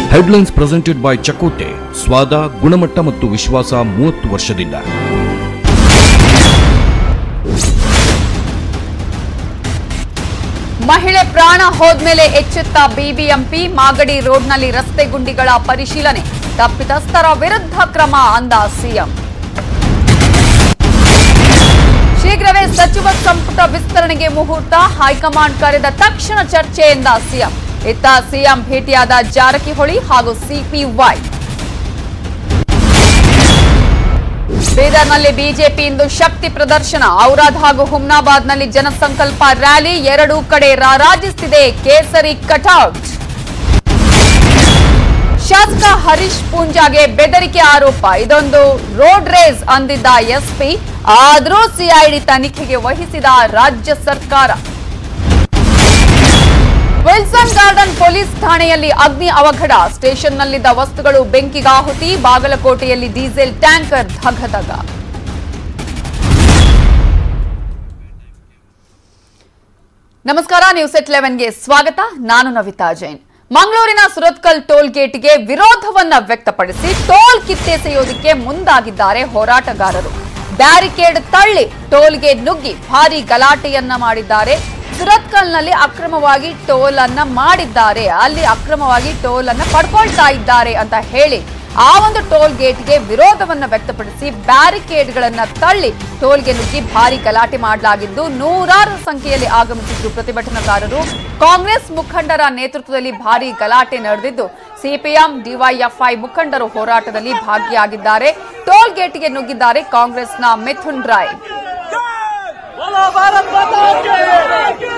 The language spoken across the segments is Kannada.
ಹೆಡ್ಲೈನ್ಸ್ ಪ್ರೆಸೆಂಟೆಡ್ ಬೈ ಚಕೋಟೆ ಸ್ವಾದ ಗುಣಮಟ್ಟ ಮತ್ತು ವಿಶ್ವಾಸ ಮೂವತ್ತು ವರ್ಷದಿಂದ ಮಹಿಳೆ ಪ್ರಾಣ ಹೋದ್ಮೇಲೆ ಎಚ್ಚೆತ್ತ ಬಿಬಿಎಂಪಿ ಮಾಗಡಿ ರೋಡ್ನಲ್ಲಿ ರಸ್ತೆ ಗುಂಡಿಗಳ ಪರಿಶೀಲನೆ ತಪ್ಪಿತಸ್ಥರ ವಿರುದ್ಧ ಕ್ರಮ ಅಂದ ಸಿಎಂ ಶೀಘ್ರವೇ ಸಚಿವ ಸಂಪುಟ ವಿಸ್ತರಣೆಗೆ ಮುಹೂರ್ತ ಹೈಕಮಾಂಡ್ ಕರೆದ ತಕ್ಷಣ ಚರ್ಚೆ ಎಂದ ಸಿಎಂ ಇತ್ತ ಸಿಎಂ ಭೇಟಿಯಾದ ಜಾರಕಿಹೊಳಿ ಹಾಗೂ ಸಿಪಿವೈ ಬೀದರ್ನಲ್ಲಿ ಬಿಜೆಪಿ ಇಂದು ಶಕ್ತಿ ಪ್ರದರ್ಶನ ಔರಾದ್ ಹಾಗೂ ಹುಮ್ನಾಬಾದ್ನಲ್ಲಿ ಜನಸಂಕಲ್ಪ ರ್ಯಾಲಿ ಎರಡೂ ಕಡೆ ರಾರಾಜಿಸುತ್ತಿದೆ ಕೇಸರಿ ಕಟೌಟ್ ಶಾಸಕ ಹರೀಶ್ ಪೂಂಜಾಗೆ ಬೆದರಿಕೆ ಆರೋಪ ಇದೊಂದು ರೋಡ್ ರೇಸ್ ಅಂದಿದ್ದ ಎಸ್ಪಿ ಆದರೂ ಸಿಐಡಿ ತನಿಖೆಗೆ ವಹಿಸಿದ ರಾಜ್ಯ ಸರ್ಕಾರ ವಿಲ್ಸನ್ ಗಾರ್ಡನ್ ಪೊಲೀಸ್ ಠಾಣೆಯಲ್ಲಿ ಅಗ್ನಿ ಅವಘಡ ಸ್ಟೇಷನ್ನಲ್ಲಿದ್ದ ವಸ್ತುಗಳು ಬೆಂಕಿಗಾಹುತಿ ಬಾಗಲಕೋಟೆಯಲ್ಲಿ ಡೀಸೆಲ್ ಟ್ಯಾಂಕರ್ ಧಗಧಗ ನಮಸ್ಕಾರ ನ್ಯೂಸ್ ಎಟ್ ಲೆವೆನ್ಗೆ ಸ್ವಾಗತ ನಾನು ನವಿತಾ ಜೈನ್ ಮಂಗಳೂರಿನ ಸುರತ್ಕಲ್ ಟೋಲ್ ಗೇಟ್ಗೆ ವಿರೋಧವನ್ನ ವ್ಯಕ್ತಪಡಿಸಿ ಟೋಲ್ ಕಿತ್ತೆಸೆಯೋದಕ್ಕೆ ಮುಂದಾಗಿದ್ದಾರೆ ಹೋರಾಟಗಾರರು ಬ್ಯಾರಿಕೇಡ್ ತಳ್ಳಿ ಟೋಲ್ಗೆ ನುಗ್ಗಿ ಭಾರಿ ಗಲಾಟೆಯನ್ನ ಮಾಡಿದ್ದಾರೆ ಸುರತ್ಕಲ್ನಲ್ಲಿ ಅಕ್ರಮವಾಗಿ ಟೋಲ್ ಅನ್ನ ಮಾಡಿದ್ದಾರೆ ಅಲ್ಲಿ ಅಕ್ರಮವಾಗಿ ಟೋಲ್ ಅನ್ನ ಪಡ್ಕೊಳ್ತಾ ಇದ್ದಾರೆ ಅಂತ ಹೇಳಿ ಆ ಒಂದು ಟೋಲ್ ಗೇಟ್ಗೆ ವಿರೋಧವನ್ನ ವ್ಯಕ್ತಪಡಿಸಿ ಬ್ಯಾರಿಕೇಡ್ಗಳನ್ನ ತಳ್ಳಿ ಟೋಲ್ಗೆ ನುಗ್ಗಿ ಭಾರಿ ಗಲಾಟೆ ಮಾಡಲಾಗಿದ್ದು ನೂರಾರು ಸಂಖ್ಯೆಯಲ್ಲಿ ಆಗಮಿಸಿದ್ರು ಪ್ರತಿಭಟನಾಕಾರರು ಕಾಂಗ್ರೆಸ್ ಮುಖಂಡರ ನೇತೃತ್ವದಲ್ಲಿ ಭಾರಿ ಗಲಾಟೆ ನಡೆದಿದ್ದು ಸಿಪಿಎಂ ಡಿವೈಎಫ್ಐ ಮುಖಂಡರು ಹೋರಾಟದಲ್ಲಿ ಭಾಗಿಯಾಗಿದ್ದಾರೆ ಟೋಲ್ ಗೇಟ್ಗೆ ನುಗ್ಗಿದ್ದಾರೆ ಕಾಂಗ್ರೆಸ್ನ ಮಿಥುನ್ ರಾಯ್ बोलो भारत माता की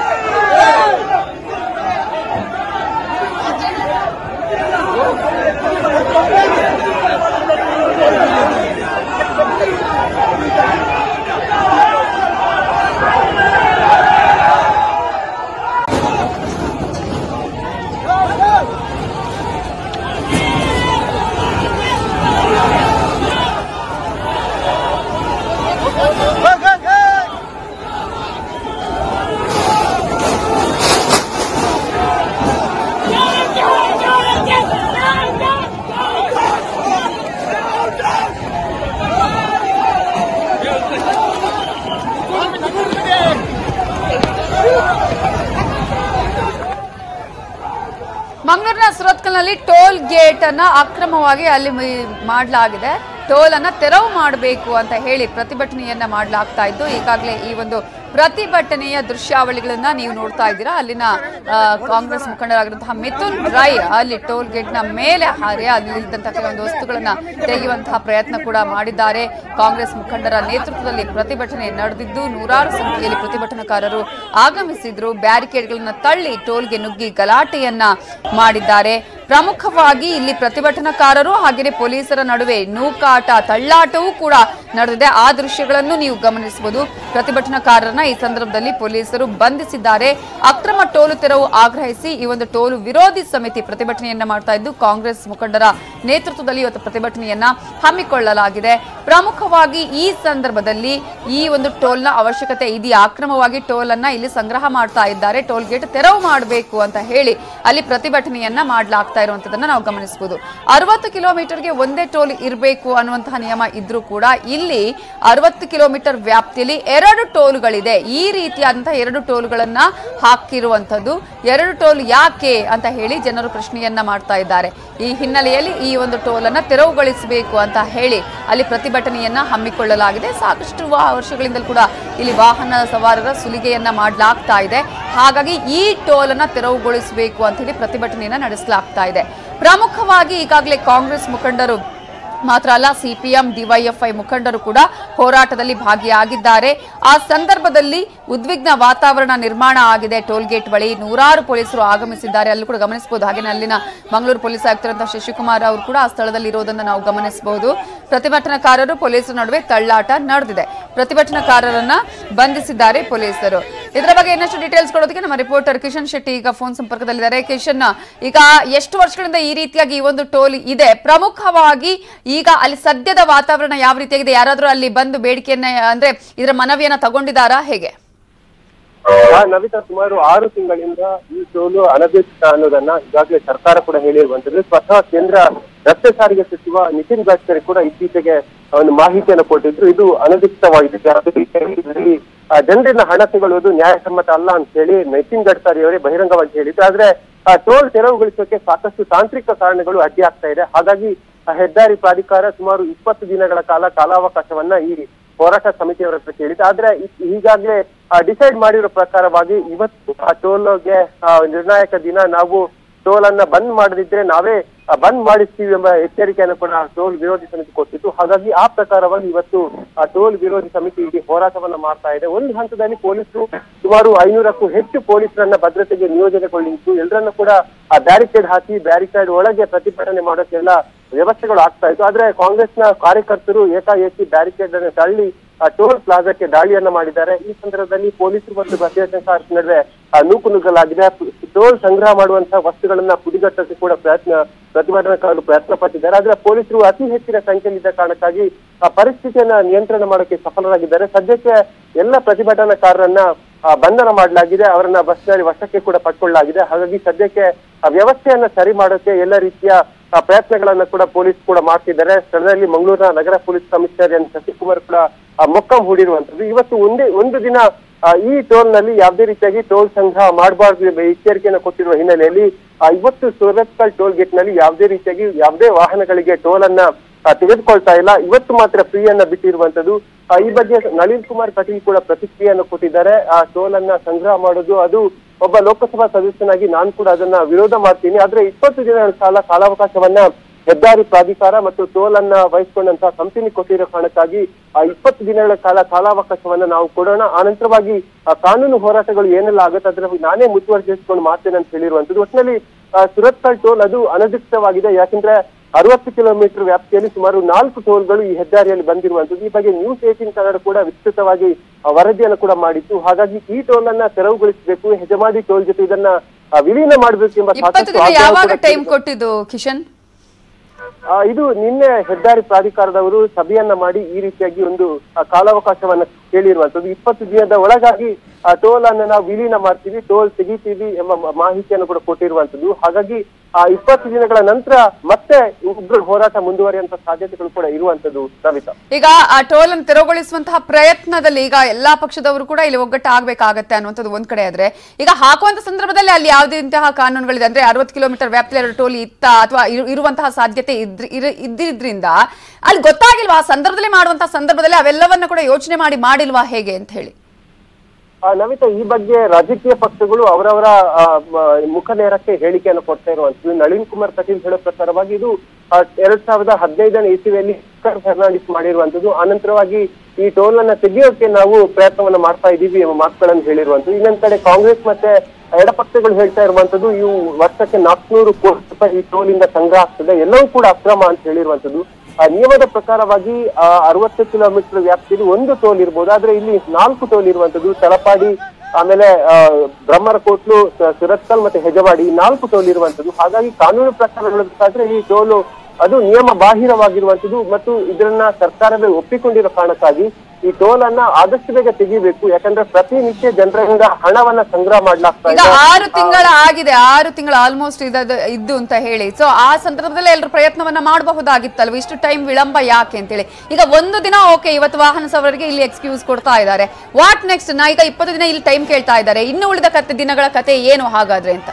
ಮಂಗಳೂರಿನ ಸುರತ್ಕಲ್ನಲ್ಲಿ ಟೋಲ್ ಗೇಟ್ ಅನ್ನ ಅಕ್ರಮವಾಗಿ ಅಲ್ಲಿ ಮಿ- ಮಾಡಲಾಗಿದೆ ಟೋಲ್ ಅನ್ನ ತೆರವು ಮಾಡಬೇಕು ಅಂತ ಹೇಳಿ ಪ್ರತಿಭಟನೆಯನ್ನ ಮಾಡಲಾಗ್ತಾ ಇದ್ದು ಈಗಾಗಲೇ ಈ ಒಂದು ಪ್ರತಿಭಟನೆಯ ದೃಶ್ಯಾವಳಿಗಳನ್ನ ನೀವು ನೋಡ್ತಾ ಇದ್ದೀರಾ ಅಲ್ಲಿನ ಆ, ಕಾಂಗ್ರೆಸ್ ಮುಖಂಡರಾಗಿರುವಂತಹ ಮಿಥುನ್ ರೈ ಅಲ್ಲಿ ಟೋಲ್ ಗೇಟ್ ನ ಮೇಲೆ ಹಾರಿ ಅಲ್ಲಿದ್ದಂತಹ ಕೆಲವೊಂದು ವಸ್ತುಗಳನ್ನ ತೆಗೆಯುವಂತಹ ಪ್ರಯತ್ನ ಕೂಡ ಮಾಡಿದ್ದಾರೆ ಕಾಂಗ್ರೆಸ್ ಮುಖಂಡರ ನೇತೃತ್ವದಲ್ಲಿ ಪ್ರತಿಭಟನೆ ನಡೆದಿದ್ದು ನೂರಾರು ಸಂಖ್ಯೆಯಲ್ಲಿ ಪ್ರತಿಭಟನಾಕಾರರು ಆಗಮಿಸಿದ್ರು ಬ್ಯಾರಿಕೇಡ್ಗಳನ್ನ ತಳ್ಳಿ ಟೋಲ್ಗೆ ನುಗ್ಗಿ ಗಲಾಟೆಯನ್ನ ಮಾಡಿದ್ದಾರೆ ಪ್ರಮುಖವಾಗಿ ಇಲ್ಲಿ ಪ್ರತಿಭಟನಾಕಾರರು ಹಾಗೆಯೇ ಪೊಲೀಸರ ನಡುವೆ ನೂಕಾಟ ತಳ್ಳಾಟವೂ ಕೂಡ ನಡೆದಿದೆ ಆ ದೃಶ್ಯಗಳನ್ನು ನೀವು ಗಮನಿಸಬಹುದು ಪ್ರತಿಭಟನಾಕಾರರನ್ನ ಈ ಸಂದರ್ಭದಲ್ಲಿ ಪೊಲೀಸರು ಬಂಧಿಸಿದ್ದಾರೆ ಅಕ್ರಮ ಟೋಲು ತೆರವು ಆಗ್ರಹಿಸಿ ಈ ಒಂದು ಟೋಲು ವಿರೋಧಿ ಸಮಿತಿ ಪ್ರತಿಭಟನೆಯನ್ನ ಮಾಡ್ತಾ ಇದ್ದು ಕಾಂಗ್ರೆಸ್ ಮುಖಂಡರ ನೇತೃತ್ವದಲ್ಲಿ ಇವತ್ತು ಪ್ರತಿಭಟನೆಯನ್ನ ಹಮ್ಮಿಕೊಳ್ಳಲಾಗಿದೆ ಪ್ರಮುಖವಾಗಿ ಈ ಸಂದರ್ಭದಲ್ಲಿ ಈ ಒಂದು ಟೋಲ್ನ ಅವಶ್ಯಕತೆ ಇದೆಯಾ ಅಕ್ರಮವಾಗಿ ಟೋಲ್ ಅನ್ನ ಇಲ್ಲಿ ಸಂಗ್ರಹ ಮಾಡ್ತಾ ಇದ್ದಾರೆ ಟೋಲ್ ಗೇಟ್ ತೆರವು ಮಾಡಬೇಕು ಅಂತ ಹೇಳಿ ಅಲ್ಲಿ ಪ್ರತಿಭಟನೆಯನ್ನ ಮಾಡಲಾಗ್ತಾ ಇರುವಂತದನ್ನ ನಾವು ಗಮನಿಸಬಹುದು ಅರವತ್ತು ಕಿಲೋಮೀಟರ್ಗೆ ಒಂದೇ ಟೋಲ್ ಇರಬೇಕು ಅನ್ನುವಂತಹ ನಿಯಮ ಇದ್ರೂ ಕೂಡ ಇಲ್ಲಿ ಅರವತ್ತು ಕಿಲೋಮೀಟರ್ ವ್ಯಾಪ್ತಿಯಲ್ಲಿ ಎರಡು ಟೋಲ್ಗಳಿದೆ ಈ ರೀತಿಯಾದಂತಹ ಎರಡು ಟೋಲ್ಗಳನ್ನ ಹಾಕಿರುವಂತದ್ದು ಎರಡು ಟೋಲ್ ಯಾಕೆ ಅಂತ ಹೇಳಿ ಜನರು ಪ್ರಶ್ನೆಯನ್ನ ಮಾಡ್ತಾ ಇದ್ದಾರೆ ಈ ಹಿನ್ನೆಲೆಯಲ್ಲಿ ಈ ಒಂದು ಟೋಲ್ ಅನ್ನ ತೆರವುಗೊಳಿಸಬೇಕು ಅಂತ ಹೇಳಿ ಅಲ್ಲಿ ಪ್ರತಿಭಟನೆಯನ್ನ ಹಮ್ಮಿಕೊಳ್ಳಲಾಗಿದೆ ಸಾಕಷ್ಟು ವಾ- ವರ್ಷಗಳಿಂದಲೂ ಕೂಡ ಇಲ್ಲಿ ವಾಹನ ಸವಾರರ ಸುಲಿಗೆಯನ್ನ ಮಾಡಲಾಗ್ತಾ ಇದೆ ಹಾಗಾಗಿ ಈ ಟೋಲ್ ಅನ್ನ ತೆರವುಗೊಳಿಸಬೇಕು ಅಂತ ಹೇಳಿ ಪ್ರತಿಭಟನೆಯನ್ನ ನಡೆಸಲಾಗ್ತಾ ಇದೆ ಪ್ರಮುಖವಾಗಿ ಈಗಾಗಲೇ ಕಾಂಗ್ರೆಸ್ ಮುಖಂಡರು ಮಾತ್ರ ಅಲ್ಲ ಸಿಪಿಎಂ ಡಿವೈಎಫ್ಐ ಮುಖಂಡರು ಕೂಡ ಹೋರಾಟದಲ್ಲಿ ಭಾಗಿಯಾಗಿದ್ದಾರೆ ಆ ಸಂದರ್ಭದಲ್ಲಿ ಉದ್ವಿಗ್ನ ವಾತಾವರಣ ನಿರ್ಮಾಣ ಆಗಿದೆ ಟೋಲ್ ಗೇಟ್ ಬಳಿ ನೂರಾರು ಪೊಲೀಸರು ಆಗಮಿಸಿದ್ದಾರೆ ಅಲ್ಲೂ ಕೂಡ ಗಮನಿಸಬಹುದು ಹಾಗೆ ಅಲ್ಲಿನ ಮಂಗಳೂರು ಪೊಲೀಸ್ ಆಯುಕ್ತರಂತಹ ಶಶಿಕುಮಾರ್ ಅವರು ಕೂಡ ಆ ಸ್ಥಳದಲ್ಲಿ ಇರೋದನ್ನು ನಾವು ಗಮನಿಸಬಹುದು ಪ್ರತಿಭಟನಾಕಾರರು ಪೊಲೀಸರ ನಡುವೆ ತಳ್ಳಾಟ ನಡೆದಿದೆ ಪ್ರತಿಭಟನಾಕಾರರನ್ನ ಬಂಧಿಸಿದ್ದಾರೆ ಪೊಲೀಸರು ಇದರ ಬಗ್ಗೆ ಇನ್ನಷ್ಟು ಡೀಟೇಲ್ಸ್ ಕೊಡೋದಕ್ಕೆ ನಮ್ಮ ರಿಪೋರ್ಟರ್ ಕಿಶನ್ ಶೆಟ್ಟಿ ಈಗ ಫೋನ್ ಸಂಪರ್ಕದಲ್ಲಿದ್ದಾರೆ ಕಿಶನ್ ಈಗ ಎಷ್ಟು ವರ್ಷಗಳಿಂದ ಈ ರೀತಿಯಾಗಿ ಈ ಒಂದು ಟೋಲ್ ಇದೆ ಪ್ರಮುಖವಾಗಿ ಈಗ ಅಲ್ಲಿ ಸದ್ಯದ ವಾತಾವರಣ ಯಾವ ರೀತಿಯಾಗಿದೆ ಯಾರಾದರೂ ಅಲ್ಲಿ ಬಂದು ಬೇಡಿಕೆಯನ್ನ ಅಂದ್ರೆ ಇದರ ಮನವಿಯನ್ನ ತಗೊಂಡಿದ್ದಾರಾ ಹೇಗೆ ಆ ನವಿತಾ ಸುಮಾರು ಆರು ತಿಂಗಳಿಂದ ಈ ಟೋಲು ಅನಧಿಕೃತ ಅನ್ನೋದನ್ನ ಈಗಾಗಲೇ ಸರ್ಕಾರ ಕೂಡ ಹೇಳಿರುವಂತದ್ದು ಸ್ವತಃ ಕೇಂದ್ರ ರಸ್ತೆ ಸಾರಿಗೆ ಸಚಿವ ನಿತಿನ್ ಗಡ್ಕರಿ ಕೂಡ ಇತ್ತೀಚೆಗೆ ಒಂದು ಮಾಹಿತಿಯನ್ನು ಕೊಟ್ಟಿದ್ರು ಇದು ಅನಧಿಕೃತವಾಗಿದೆ ಅದು ಇದರಲ್ಲಿ, ಆ, ಜನರಿಂದ ಹಣ ತಗೊಳ್ಳುವುದು ನ್ಯಾಯಸಮ್ಮತ ಅಲ್ಲ ಅಂತ ಹೇಳಿ ನಿತಿನ್ ಗಡ್ಕರಿ ಅವರೇ ಬಹಿರಂಗವಾಗಿ ಹೇಳಿದ್ರು ಆದ್ರೆ ಆ ಟೋಲ್ ತೆರವುಗೊಳಿಸೋಕೆ ಸಾಕಷ್ಟು ತಾಂತ್ರಿಕ ಕಾರಣಗಳು ಅಡ್ಡಿ ಆಗ್ತಾ ಇದೆ ಹಾಗಾಗಿ ಆ ಹೆದ್ದಾರಿ ಪ್ರಾಧಿಕಾರ ಸುಮಾರು ಇಪ್ಪತ್ತು ದಿನಗಳ ಕಾಲ ಕಾಲಾವಕಾಶವನ್ನ ಈ ಹೋರಾಟ ಸಮಿತಿಯವರ ಹತ್ರ ಕೇಳಿದೆ ಆದ್ರೆ ಈ- ಈಗಾಗ್ಲೇ ಡಿಸೈಡ್ ಮಾಡಿರೋ ಪ್ರಕಾರವಾಗಿ ಇವತ್ತು ಆ ಟೋಲ್ಗೆ ನಿರ್ಣಾಯಕ ದಿನ ನಾವು ಟೋಲ್ ಅನ್ನ ಬಂದ್ ಮಾಡದಿದ್ರೆ ನಾವೇ ಆ, ಬಂದ್ ಮಾಡಿಸ್ತೀವಿ ಎಂಬ ಎಚ್ಚರಿಕೆಯನ್ನು ಕೂಡ ಟೋಲ್ ವಿರೋಧಿ ಸಮಿತಿ ಕೊಟ್ಟಿತ್ತು ಹಾಗಾಗಿ ಆ ಪ್ರಕಾರವಾಗಿ ಇವತ್ತು ಆ ಟೋಲ್ ವಿರೋಧಿ ಸಮಿತಿ ಇಲ್ಲಿ ಹೋರಾಟವನ್ನ ಮಾಡ್ತಾ ಇದೆ ಒಂದು ಹಂತದಲ್ಲಿ ಪೊಲೀಸರು ಸುಮಾರು ಐನೂರಕ್ಕೂ ಹೆಚ್ಚು ಪೊಲೀಸರನ್ನ ಭದ್ರತೆಗೆ ನಿಯೋಜನೆಗೊಳಿಸಿತ್ತು ಎಲ್ಲರನ್ನ ಕೂಡ ಆ ಬ್ಯಾರಿಕೇಡ್ ಹಾಕಿ ಬ್ಯಾರಿಕೇಡ್ ಒಳಗೆ ಪ್ರತಿಭಟನೆ ಮಾಡೋಕ್ಕೆಲ್ಲ ವ್ಯವಸ್ಥೆಗಳು ಆಗ್ತಾ ಇತ್ತು ಆದ್ರೆ ಕಾಂಗ್ರೆಸ್ನ ಕಾರ್ಯಕರ್ತರು ಏಕಾಏಕಿ ಬ್ಯಾರಿಕೇಡ್ ಅನ್ನು ತಳ್ಳಿ ಆ ಟೋಲ್ ಪ್ಲಾಜಾಕ್ಕೆ ದಾಳಿಯನ್ನ ಮಾಡಿದ್ದಾರೆ ಈ ಸಂದರ್ಭದಲ್ಲಿ ಪೊಲೀಸರು ಮತ್ತು ಭದ್ರತಾ ನಡುವೆ ಆ, ನೂಕು ನುಗ್ಗಲಾಗಿದೆ ಟೋಲ್ ಸಂಗ್ರಹ ಮಾಡುವಂತಹ ವಸ್ತುಗಳನ್ನ ಪುಡಿಗಟ್ಟಕ್ಕೆ ಕೂಡ ಪ್ರಯತ್ನ ಪ್ರತಿಭಟನಾಕಾರರು ಪ್ರಯತ್ನ ಪಟ್ಟಿದ್ದಾರೆ ಆದ್ರೆ ಪೊಲೀಸರು ಅತಿ ಹೆಚ್ಚಿನ ಸಂಖ್ಯೆಯಲ್ಲಿದ್ದ ಕಾರಣಕ್ಕಾಗಿ ಆ ಪರಿಸ್ಥಿತಿಯನ್ನ ನಿಯಂತ್ರಣ ಮಾಡೋಕೆ ಸಫಲರಾಗಿದ್ದಾರೆ ಸದ್ಯಕ್ಕೆ ಎಲ್ಲ ಪ್ರತಿಭಟನಾಕಾರರನ್ನ ಆ, ಬಂಧನ ಮಾಡಲಾಗಿದೆ ಅವರನ್ನ ಬಸ್ನಲ್ಲಿ ವಶಕ್ಕೆ ಕೂಡ ಪಡ್ಕೊಳ್ಳಲಾಗಿದೆ ಹಾಗಾಗಿ ಸದ್ಯಕ್ಕೆ ಆ ವ್ಯವಸ್ಥೆಯನ್ನ ಸರಿ ಮಾಡೋಕೆ ಎಲ್ಲ ರೀತಿಯ ಆ, ಪ್ರಯತ್ನಗಳನ್ನ ಕೂಡ ಪೊಲೀಸ್ ಕೂಡ ಮಾಡ್ತಿದ್ದಾರೆ ಸ್ಥಳದಲ್ಲಿ ಮಂಗಳೂರಿನ ನಗರ ಪೊಲೀಸ್ ಕಮಿಷನರ್ ಎನ್ ಶಶಿಕುಮಾರ್ ಕೂಡ ಆ, ಮೊಕ್ಕಂ ಹೂಡಿರುವಂತದ್ದು ಇವತ್ತು ಒಂದೇ ಒಂದು ದಿನ ಆ, ಈ ಟೋಲ್ ನಲ್ಲಿ ಯಾವುದೇ ರೀತಿಯಾಗಿ ಟೋಲ್ ಸಂಗ್ರಹ ಮಾಡಬಾರ್ದು ಎಂಬ ಎಚ್ಚರಿಕೆಯನ್ನು ಕೊಟ್ಟಿರುವ ಹಿನ್ನೆಲೆಯಲ್ಲಿ ಆ, ಇವತ್ತು ಸುರತ್ಕಲ್ ಟೋಲ್ ಗೇಟ್ ನಲ್ಲಿ ಯಾವುದೇ ರೀತಿಯಾಗಿ ಯಾವುದೇ ವಾಹನಗಳಿಗೆ ಟೋಲ್ ಅನ್ನ ಆ, ತೆಗೆದುಕೊಳ್ತಾ ಇಲ್ಲ ಇವತ್ತು ಮಾತ್ರ ಫ್ರೀ ಅನ್ನ ಬಿಟ್ಟಿರುವಂತದ್ದು ಆ, ಈ ಬಗ್ಗೆ ನಳಿನ್ ಕುಮಾರ್ ಕಟೀಲ್ ಕೂಡ ಪ್ರತಿಕ್ರಿಯೆಯನ್ನು ಕೊಟ್ಟಿದ್ದಾರೆ ಆ ಟೋಲ್ ಅನ್ನ ಸಂಗ್ರಹ ಮಾಡೋದು ಅದು ಒಬ್ಬ ಲೋಕಸಭಾ ಸದಸ್ಯನಾಗಿ ನಾನು ಕೂಡ ಅದನ್ನ ವಿರೋಧ ಮಾಡ್ತೀನಿ ಆದ್ರೆ ಇಪ್ಪತ್ತು ದಿನಗಳ ಕಾಲ ಕಾಲಾವಕಾಶವನ್ನ ಹೆದ್ದಾರಿ ಪ್ರಾಧಿಕಾರ ಮತ್ತು ಟೋಲ್ ಅನ್ನ ವಹಿಸಿಕೊಂಡಂತಹ ಕಂಪನಿ ಕೊಟ್ಟಿರೋ ಕಾರಣಕ್ಕಾಗಿ ಆ ಇಪ್ಪತ್ತು ದಿನಗಳ ಕಾಲ ಕಾಲಾವಕಾಶವನ್ನ ನಾವು ಕೊಡೋಣ ಆನಂತರವಾಗಿ ಆ ಕಾನೂನು ಹೋರಾಟಗಳು ಏನೆಲ್ಲ ಆಗುತ್ತೆ ಅದರ ನಾನೇ ಮುತುವರ್ಜಿಸಿಕೊಂಡು ಮಾಡ್ತೇನೆ ಅಂತ ಹೇಳಿರುವಂತದ್ದು ಒಟ್ಟಿನಲ್ಲಿ ಆ, ಸುರತ್ಕಲ್ ಟೋಲ್ ಅದು ಅನಧಿಕೃತವಾಗಿದೆ ಯಾಕಂದ್ರೆ ಅರವತ್ತು ಕಿಲೋಮೀಟರ್ ವ್ಯಾಪ್ತಿಯಲ್ಲಿ ಸುಮಾರು ನಾಲ್ಕು ಟೋಲ್ಗಳು ಈ ಹೆದ್ದಾರಿಯಲ್ಲಿ ಬಂದಿರುವಂತದ್ದು ಈ ಬಗ್ಗೆ ನ್ಯೂಸ್ ಏಟೀನ್ ಕನ್ನಡ ಕೂಡ ವಿಸ್ತೃತವಾಗಿ ಆ, ವರದಿಯನ್ನು ಕೂಡ ಮಾಡಿತ್ತು ಹಾಗಾಗಿ ಈ ಟೋಲ್ ಅನ್ನ ತೆರವುಗೊಳಿಸಬೇಕು ಹೆಜಮಾಡಿ ಟೋಲ್ ಜೊತೆ ಇದನ್ನ ಆ, ವಿಲೀನ ಮಾಡಬೇಕು ಎಂಬ ಇಪ್ಪತ್ತು ಸಾಕಷ್ಟು ದಿನ ಆಗ್ರಹ ಯಾವಾಗ ಕೂಡ ಟೈಮ್ ಕೇಳಿದೆ. ಕೊಟ್ಟಿದ್ದು ಕಿಶನ್ ಆ, ಇದು ನಿನ್ನೆ ಹೆದ್ದಾರಿ ಪ್ರಾಧಿಕಾರದವರು ಸಭೆಯನ್ನ ಮಾಡಿ ಈ ರೀತಿಯಾಗಿ ಒಂದು ಆ, ಕಾಲಾವಕಾಶವನ್ನ ಕೇಳಿರುವಂತದ್ದು ಇಪ್ಪತ್ತು ದಿನದ ಒಳಗಾಗಿ ಆ ಟೋಲ್ ಅನ್ನ ನಾವು ವಿಲೀನ ಮಾಡ್ತೀವಿ ಟೋಲ್ ತೆಗಿತೀವಿ ಎಂಬ ಮ- ಮಾಹಿತಿಯನ್ನು ಕೂಡ ಕೊಟ್ಟಿರುವಂತದ್ದು ಹಾಗಾಗಿ ಆ ಇಪ್ಪತ್ತು ದಿನಗಳ ನಂತರ ಮತ್ತೆ ಉಗ್ರ ಹೋರಾಟ ಮುಂದುವರಿಯುವಂತ ಸಾಧ್ಯತೆಗಳು ಕೂಡ ಇರುವಂತದ್ದು ಸವಿತಾ ಈಗ ಆ ಟೋಲ್ ಅನ್ನು ತೆರವುಗೊಳಿಸುವಂತಹ ಪ್ರಯತ್ನದಲ್ಲಿ ಈಗ ಎಲ್ಲಾ ಪಕ್ಷದವರು ಕೂಡ ಇಲ್ಲಿ ಒಗ್ಗಟ್ಟು ಆಗ್ಬೇಕಾಗತ್ತೆ ಅನ್ನುವಂಥದ್ದು ಒಂದ್ ಕಡೆ ಆದ್ರೆ ಈಗ ಹಾಕುವಂತ ಸಂದರ್ಭದಲ್ಲಿ ಅಲ್ಲಿ ಯಾವುದೇ ಇಂತಹ ಕಾನೂನುಗಳಿದೆ ಅಂದ್ರೆ ಅರವತ್ತು ಕಿಲೋಮೀಟರ್ ವ್ಯಾಪ್ತಿಯಲ್ಲಿ ಟೋಲ್ ಇತ್ತ ಅಥವಾ ಇರುವಂತಹ ಸಾಧ್ಯತೆ ಇದ್ರ ಇರ- ಇದ್ದಿದ್ರಿಂದ ಅಲ್ಲಿ ಗೊತ್ತಾಗಿಲ್ವಾ ಆ ಸಂದರ್ಭದಲ್ಲಿ ಮಾಡುವಂತಹ ಸಂದರ್ಭದಲ್ಲಿ ಅವೆಲ್ಲವನ್ನ ಕೂಡ ಯೋಚನೆ ಮಾಡಿ ಮಾಡಿಲ್ವಾ ಹೇಗೆ ಅಂತ ಹೇಳಿ ಆ, ನಮಿತಾ ಈ ಬಗ್ಗೆ ರಾಜಕೀಯ ಪಕ್ಷಗಳು ಅವರವರ ಆ, ಮ- ಮುಖ ನೇರಕ್ಕೆ ಹೇಳಿಕೆಯನ್ನು ಕೊಡ್ತಾ ಇರುವಂತದ್ದು ನಳಿನ್ ಕುಮಾರ್ ಕಟೀಲ್ ಹೇಳೋ ಪ್ರಕಾರವಾಗಿ ಇದು ಆ, ಎರಡ್ ಸಾವಿರದ ಹದಿನೈದನೇ ಇಸವಿಯಲ್ಲಿ ಸ್ಪೀಕರ್ ಫರ್ನಾಂಡಿಸ್ ಮಾಡಿರುವಂತದ್ದು ಅನಂತರವಾಗಿ ಈ ಟೋಲ್ ಅನ್ನ ತೆಗೆಯೋಕೆ ನಾವು ಪ್ರಯತ್ನವನ್ನ ಮಾಡ್ತಾ ಇದೀವಿ ಎಂಬ ಮಾತುಗಳನ್ನು ಹೇಳಿರುವಂತದ್ದು ಇನ್ನೊಂದ್ ಕಡೆ ಕಾಂಗ್ರೆಸ್ ಮತ್ತೆ ಎಡಪಕ್ಷಗಳು ಹೇಳ್ತಾ ಇರುವಂತದ್ದು ಇವು ವರ್ಷಕ್ಕೆ ನಾಲ್ಕುನೂರು ಕೋಟಿ ರೂಪಾಯಿ ಈ ಟೋಲ್ ಇಂದ ಸಂಗ್ರಹ ಆಗ್ತದೆ ಎಲ್ಲವೂ ಕೂಡ ಅಕ್ರಮ ಅಂತ ಹೇಳಿರುವಂತದ್ದು ಆ ನಿಯಮದ ಪ್ರಕಾರವಾಗಿ ಆ, ಅರವತ್ತು ಕಿಲೋಮೀಟರ್ ವ್ಯಾಪ್ತಿಯಲ್ಲಿ ಒಂದು ಟೋಲ್ ಇರ್ಬೋದು ಆದ್ರೆ ಇಲ್ಲಿ ನಾಲ್ಕು ಟೋಲ್ ಇರುವಂತದ್ದು ತಲಪಾಡಿ ಆಮೇಲೆ ಆ, ಬ್ರಹ್ಮರಕೋಟ್ಲು ಸ- ಸುರತ್ಕಲ್ ಮತ್ತೆ ಹೆಜವಾಡಿ ಈ ನಾಲ್ಕು ಟೋಲ್ ಇರುವಂತದ್ದು ಹಾಗಾಗಿ ಕಾನೂನು ಪ್ರಕಾರ ಹೇಳಬೇಕಾದ್ರೆ ಈ ಟೋಲು ಅದು ನಿಯಮ ಬಾಹಿರವಾಗಿರುವಂತದ್ದು ಮತ್ತು ಇದನ್ನ ಸರ್ಕಾರವೇ ಒಪ್ಪಿಕೊಂಡಿರೋ ಕಾರಣಕ್ಕಾಗಿ ಈ ಟೋಲ್ ಅನ್ನ ಆದಷ್ಟು ಬೇಗ ತೆಗಿಬೇಕು ಯಾಕಂದ್ರೆ ಪ್ರತಿನಿತ್ಯ ಜನರಿಂದ ಹಣವನ್ನ ಸಂಗ್ರಹ ಮಾಡ್ಲಾಗ್ತಾ ಈಗ ಇದೆ ಆರು ತಿಂಗಳ ಆಗಿದೆ ಆರು ತಿಂಗಳ ಆಲ್ಮೋಸ್ಟ್ ಇದ್ದು ಇದ್ದು ಅಂತ ಹೇಳಿ ಸೊ ಆ ಸಂದರ್ಭದಲ್ಲಿ ಎಲ್ಲರೂ ಪ್ರಯತ್ನವನ್ನ ಮಾಡಬಹುದಾಗಿತ್ತಲ್ವ ಇಷ್ಟು ಟೈಮ್ ವಿಳಂಬ ಯಾಕೆ ಅಂತೇಳಿ ಈಗ ಒಂದು ದಿನ ಓಕೆ ಇವತ್ತು ವಾಹನ ಸವಾರರಿಗೆ ಇಲ್ಲಿ ಎಕ್ಸ್ಕ್ಯೂಸ್ ಕೊಡ್ತಾ ಇದ್ದಾರೆ ವಾಟ್ ನೆಕ್ಸ್ಟ್ ನಾ ಈಗ ಇಪ್ಪತ್ತು ದಿನ ಇಲ್ಲಿ ಟೈಮ್ ಕೇಳ್ತಾ ಇದ್ದಾರೆ ಇನ್ನು ಉಳಿದ ಕತೆ ದಿನಗಳ ಕತೆ ಏನು ಹಾಗಾದ್ರೆ ಅಂತ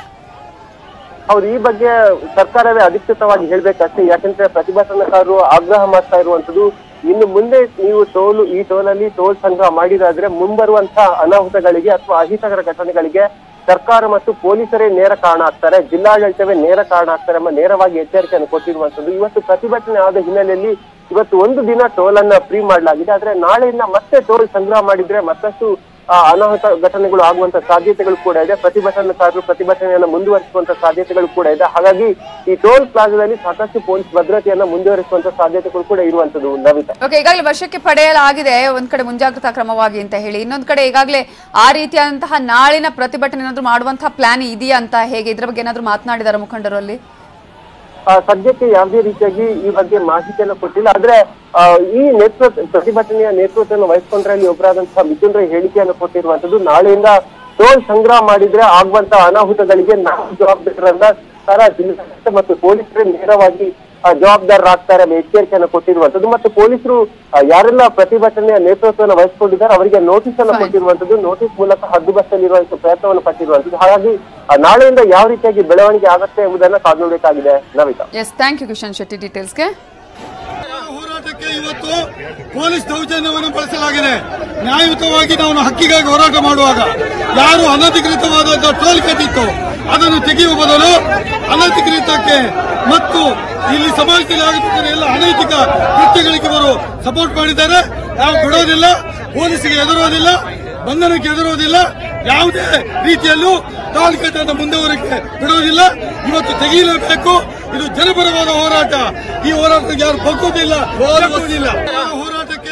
ಹೌದು ಈ ಬಗ್ಗೆ ಸರ್ಕಾರವೇ ಅಧಿಕೃತವಾಗಿ ಹೇಳ್ಬೇಕಷ್ಟೇ ಯಾಕಂದ್ರೆ ಪ್ರತಿಭಟನಾಕಾರರು ಆಗ್ರಹ ಮಾಡ್ತಾ ಇರುವಂತದ್ದು ಇನ್ನು ಮುಂದೆ ನೀವು ಟೋಲ್ ಈ ಟೋಲಲ್ಲಿ ಟೋಲ್ ಸಂಗ್ರಹ ಮಾಡಿದಾದ್ರೆ ಮುಂಬರುವಂತಹ ಅನಾಹುತಗಳಿಗೆ ಅಥವಾ ಅಹಿತಕರ ಘಟನೆಗಳಿಗೆ ಸರ್ಕಾರ ಮತ್ತು ಪೊಲೀಸರೇ ನೇರ ಕಾರಣ ಆಗ್ತಾರೆ ಜಿಲ್ಲಾಡಳಿತವೇ ನೇರ ಕಾರಣ ಆಗ್ತಾರೆ ಎಂಬ ನೇರವಾಗಿ ಎಚ್ಚರಿಕೆಯನ್ನು ಕೊಟ್ಟಿರುವಂತದ್ದು ಇವತ್ತು ಪ್ರತಿಭಟನೆ ಆದ ಹಿನ್ನೆಲೆಯಲ್ಲಿ ಇವತ್ತು ಒಂದು ದಿನ ಟೋಲ್ ಅನ್ನ ಫ್ರೀ ಮಾಡಲಾಗಿದೆ ಆದ್ರೆ ನಾಳೆಯಿಂದ ಮತ್ತೆ ಟೋಲ್ ಸಂಗ್ರಹ ಮಾಡಿದ್ರೆ ಮತ್ತಷ್ಟು ಆ, ಅನಾಹುತ ಘಟನೆಗಳು ಆಗುವಂತ ಸಾಧ್ಯತೆಗಳು ಕೂಡ ಇದೆ ಪ್ರತಿಭಟನಾಕಾರರು ಪ್ರತಿಭಟನೆಯನ್ನ ಮುಂದುವರಿಸುವಂತ ಸಾಧ್ಯತೆಗಳು ಕೂಡ ಇದೆ ಹಾಗಾಗಿ ಈ ಟೋಲ್ ಪ್ಲಾಜಾದಲ್ಲಿ ಸಾಕಷ್ಟು ಪೊಲೀಸ್ ಭದ್ರತೆಯನ್ನ ಮುಂದುವರಿಸುವಂತ ಸಾಧ್ಯತೆಗಳು ಕೂಡ ಇರುವಂತದ್ದು ನವಿತಾ ಓಕೆ ಈಗಾಗಲೇ ವಶಕ್ಕೆ ಪಡೆಯಲಾಗಿದೆ ಒಂದ್ ಕಡೆ ಮುಂಜಾಗ್ರತಾ ಕ್ರಮವಾಗಿ ಅಂತ ಹೇಳಿ ಇನ್ನೊಂದ್ ಕಡೆ ಈಗಾಗಲೇ ಆ ರೀತಿಯಾದಂತಹ ನಾಳಿನ ಪ್ರತಿಭಟನೆ ಏನಾದ್ರು ಮಾಡುವಂತಹ ಪ್ಲಾನ್ ಇದೆಯಾ ಅಂತ ಹೇಗೆ ಇದ್ರ ಬಗ್ಗೆ ಏನಾದ್ರು ಮಾತನಾಡಿದಾರ ಮುಖಂಡರು ಅಲ್ಲಿ ಆ, ಸದ್ಯಕ್ಕೆ ಯಾವುದೇ ರೀತಿಯಾಗಿ ಈ ಬಗ್ಗೆ ಮಾಹಿತಿಯನ್ನು ಕೊಟ್ಟಿಲ್ಲ ಆದ್ರೆ ಆ, ಈ ನೇತೃತ್ವ ಪ್ರತಿಭಟನೆಯ ನೇತೃತ್ವವನ್ನು ವಹಿಸಿಕೊಂಡ್ರಲ್ಲಿ ಒಬ್ಬರಾದಂತಹ ಮಿಥುನ್ ರೈ ಹೇಳಿಕೆಯನ್ನು ಕೊಟ್ಟಿರುವಂತದ್ದು ನಾಳೆಯಿಂದ ಟೋಲ್ ಸಂಗ್ರಹ ಮಾಡಿದ್ರೆ ಆಗುವಂತ ಅನಾಹುತಗಳಿಗೆ ನಾವು ಜವಾಬ್ದಾರರನ್ನ ಸರ್ಕಾರ ಜಿಲ್ಲಾಡಳಿತ ಮತ್ತು ಪೊಲೀಸರೇ ನೇರವಾಗಿ ಆ, ಜವಾಬ್ದಾರರಾಗ್ತಾರೆ ಎಂಬ ಎಚ್ಚರಿಕೆಯನ್ನು ಕೊಟ್ಟಿರುವಂತದ್ದು ಮತ್ತು ಪೊಲೀಸರು ಆ, ಯಾರೆಲ್ಲ ಪ್ರತಿಭಟನೆಯ ನೇತೃತ್ವವನ್ನು ವಹಿಸಿಕೊಂಡಿದ್ದಾರೆ ಅವರಿಗೆ ನೋಟಿಸ್ ಅನ್ನು Fine. ಕೊಟ್ಟಿರುವಂತದ್ದು ನೋಟಿಸ್ ಮೂಲಕ ಹದ್ದುಬಸ್ತ ನಿರ್ವಹಿಸುವ ಪ್ರಯತ್ನವನ್ನು ಪಟ್ಟಿರುವಂತದ್ದು ಹಾಗಾಗಿ ಆ, ನಾಳೆಯಿಂದ ಯಾವ ರೀತಿಯಾಗಿ ಬೆಳವಣಿಗೆ ಆಗುತ್ತೆ ಎಂಬುದನ್ನ ಕಾದು ನೋಡಬೇಕಾಗಿದೆ Navita S thank you Kishan Shetty ಡೀಟೇಲ್ಸ್ಗೆ ಹೋರಾಟಕ್ಕೆ ಇವತ್ತು ಪೊಲೀಸ್ ದೌರ್ಜನ್ಯವನ್ನು ಬಳಸಲಾಗಿದೆ ನ್ಯಾಯಯುತವಾಗಿ ನಾವು ಹಕ್ಕಿಗಾಗಿ ಹೋರಾಟ ಮಾಡುವಾಗ ಯಾರು ಅನಧಿಕೃತವಾದಂತಹ ಟೋಲ್ ಕಟ್ಟಿತ್ತು ಅದನ್ನು ತೆಗೆಯುವ ಬದಲು ಅನಧಿಕೃತಕ್ಕೆ ಮತ್ತು ಇಲ್ಲಿ ಸಮಾಜದಲ್ಲಿ ಆಗುತ್ತಿರುವ ಎಲ್ಲ ಅನೈತಿಕ ಕೃತ್ಯಗಳಿಗೆ ಇವರು ಸಪೋರ್ಟ್ ಮಾಡಿದ್ದಾರೆ ನಾವು ಬಿಡೋದಿಲ್ಲ ಪೊಲೀಸರಿಗೆ ಎದುರೋದಿಲ್ಲ ಬಂಧನಕ್ಕೆ ಎದುರೋದಿಲ್ಲ ಯಾವುದೇ ರೀತಿಯಲ್ಲೂ ಟೋಲ್ ಕಟ್ಟನ್ನು ಮುಂದುವರಿಕೆ ಬಿಡೋದಿಲ್ಲ ಇವತ್ತು ತೆಗೆಯಲೇಬೇಕು ಇದು ಜನಪರವಾದ ಹೋರಾಟ ಈ ಹೋರಾಟಕ್ಕೆ ಯಾರು ಬಗ್ಗುವುದಿಲ್ಲ ಬಗ್ಗುವುದಿಲ್ಲ. ಹೋರಾಟಕ್ಕೆ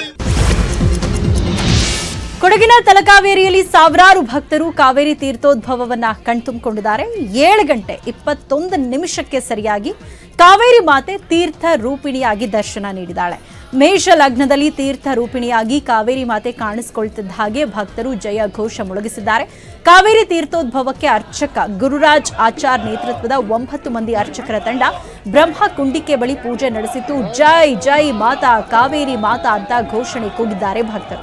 ಕೊಡಗಿನ ತಲಕಾವೇರಿಯಲ್ಲಿ ಸಾವಿರಾರು ಭಕ್ತರು ಕಾವೇರಿ ತೀರ್ಥೋದ್ಭವವನ್ನ ಕಣ್ತುಂಬಿಕೊಂಡಿದ್ದಾರೆ ಏಳು ಗಂಟೆ ಇಪ್ಪತ್ತೊಂದು ನಿಮಿಷಕ್ಕೆ ಸರಿಯಾಗಿ ಕಾವೇರಿ ಮಾತೆ ತೀರ್ಥ ರೂಪಿಣಿಯಾಗಿ ದರ್ಶನ ನೀಡಿದಾಳೆ ಮೇಷ ಲಗ್ನದಲ್ಲಿ ತೀರ್ಥ ರೂಪಿಣಿಯಾಗಿ ಕಾವೇರಿ ಮಾತೆ ಕಾಣಿಸಿಕೊಳ್ತಿದ್ದ ಹಾಗೆ ಭಕ್ತರು ಜಯ ಘೋಷ ಮೊಳಗಿಸಿದ್ದಾರೆ ಕಾವೇರಿ ತೀರ್ಥೋದ್ಭವಕ್ಕೆ ಅರ್ಚಕ ಗುರುರಾಜ್ ಆಚಾರ್ ನೇತೃತ್ವದ ಒಂಬತ್ತು ಮಂದಿ ಅರ್ಚಕರ ತಂಡ ಬ್ರಹ್ಮ ಕುಂಡಿಕೆ ಬಳಿ ಪೂಜೆ ನಡೆಸಿದ್ದು ಜೈ ಜೈ ಮಾತಾ ಕಾವೇರಿ ಮಾತಾ ಅಂತ ಘೋಷಣೆ ಕೂಗಿದ್ದಾರೆ ಭಕ್ತರು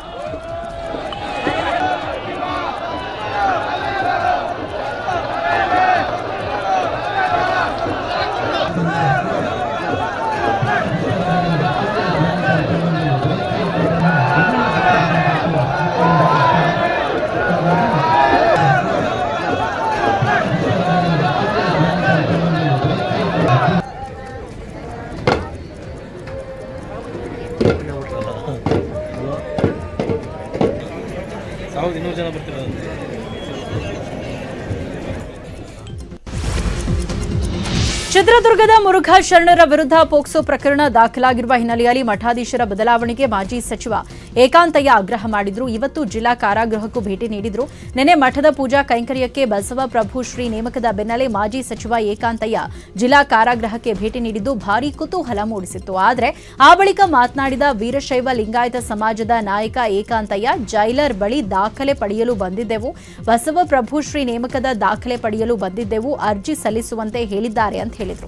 ಚಿತ್ರದುರ್ಗದ ಮುರುಘಾ ಶರಣರ ವಿರುದ್ಧ ಪೋಕ್ಸೋ ಪ್ರಕರಣ ದಾಖಲಾಗಿರುವ ಹಿನ್ನೆಲೆಯಲ್ಲಿ ಮಠಾಧೀಶರ ಬದಲಾವಣೆಗೆ ಮಾಜಿ ಸಚಿವ ಏಕಾಂತಯ್ಯ ಆಗ್ರಹ ಮಾಡಿದ್ರು ಇವತ್ತು ಜಿಲ್ಲಾ ಕಾರಾಗೃಹಕ್ಕೂ ಭೇಟಿ ನೀಡಿದ್ರು ನಿನ್ನೆ ಮಠದ ಪೂಜಾ ಕೈಂಕರ್ಯಕ್ಕೆ ಬಸವಪ್ರಭು ಶ್ರೀ ನೇಮಕದ ಬೆನ್ನಲ್ಲೇ ಮಾಜಿ ಸಚಿವ ಏಕಾಂತಯ್ಯ ಜಿಲ್ಲಾ ಕಾರಾಗೃಹಕ್ಕೆ ಭೇಟಿ ನೀಡಿದ್ದು ಭಾರೀ ಕುತೂಹಲ ಮೂಡಿಸಿತ್ತು ಆದರೆ ಆ ಬಳಿಕ ಮಾತನಾಡಿದ ವೀರಶೈವ ಲಿಂಗಾಯತ ಸಮಾಜದ ನಾಯಕ ಏಕಾಂತಯ್ಯ ಜೈಲರ್ ಬಳಿ ದಾಖಲೆ ಪಡೆಯಲು ಬಂದಿದ್ದೆವು ಬಸವಪ್ರಭು ಶ್ರೀ ನೇಮಕದ ದಾಖಲೆ ಪಡೆಯಲು ಬಂದಿದ್ದೆವು ಅರ್ಜಿ ಸಲ್ಲಿಸುವಂತೆ ಹೇಳಿದ್ದಾರೆ ಅಂತ ಹೇಳಿದರು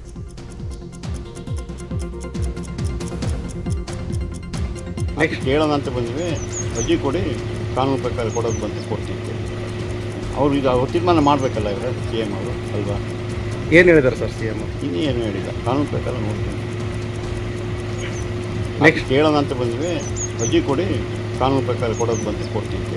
ನೆಕ್ಸ್ಟ್ ಕೇಳೋಣ ಅಂತ ಬಂದ್ವಿ ಅರ್ಜಿ ಕೊಡಿ ಕಾನೂನು ಪ್ರಕಾರ ಕೊಡೋದು ಬಂದು ಕೊಡ್ತಿದ್ದೆ ಅವರು ಈಗ ಅವ್ರು ತೀರ್ಮಾನ ಮಾಡಬೇಕಲ್ಲ ಇವರು ಸಿ ಎಮ್ ಅವರು ಅಲ್ವಾ ಏನು ಹೇಳಿದ್ದಾರೆ ಸರ್ ಸಿ ಎಮ್ ಇನ್ನೇನು ಹೇಳಿಲ್ಲ ಕಾನೂನು ಪ್ರಕಾರ ನೋಡ್ತೀನಿ ನೆಕ್ಸ್ಟ್ ಕೇಳೋಣ ಅಂತ ಬಂದ್ವಿ ಅರ್ಜಿ ಕೊಡಿ ಕಾನೂನು ಪ್ರಕಾರ ಕೊಡೋದು ಬಂದು ಕೊಡ್ತಿದ್ದೆ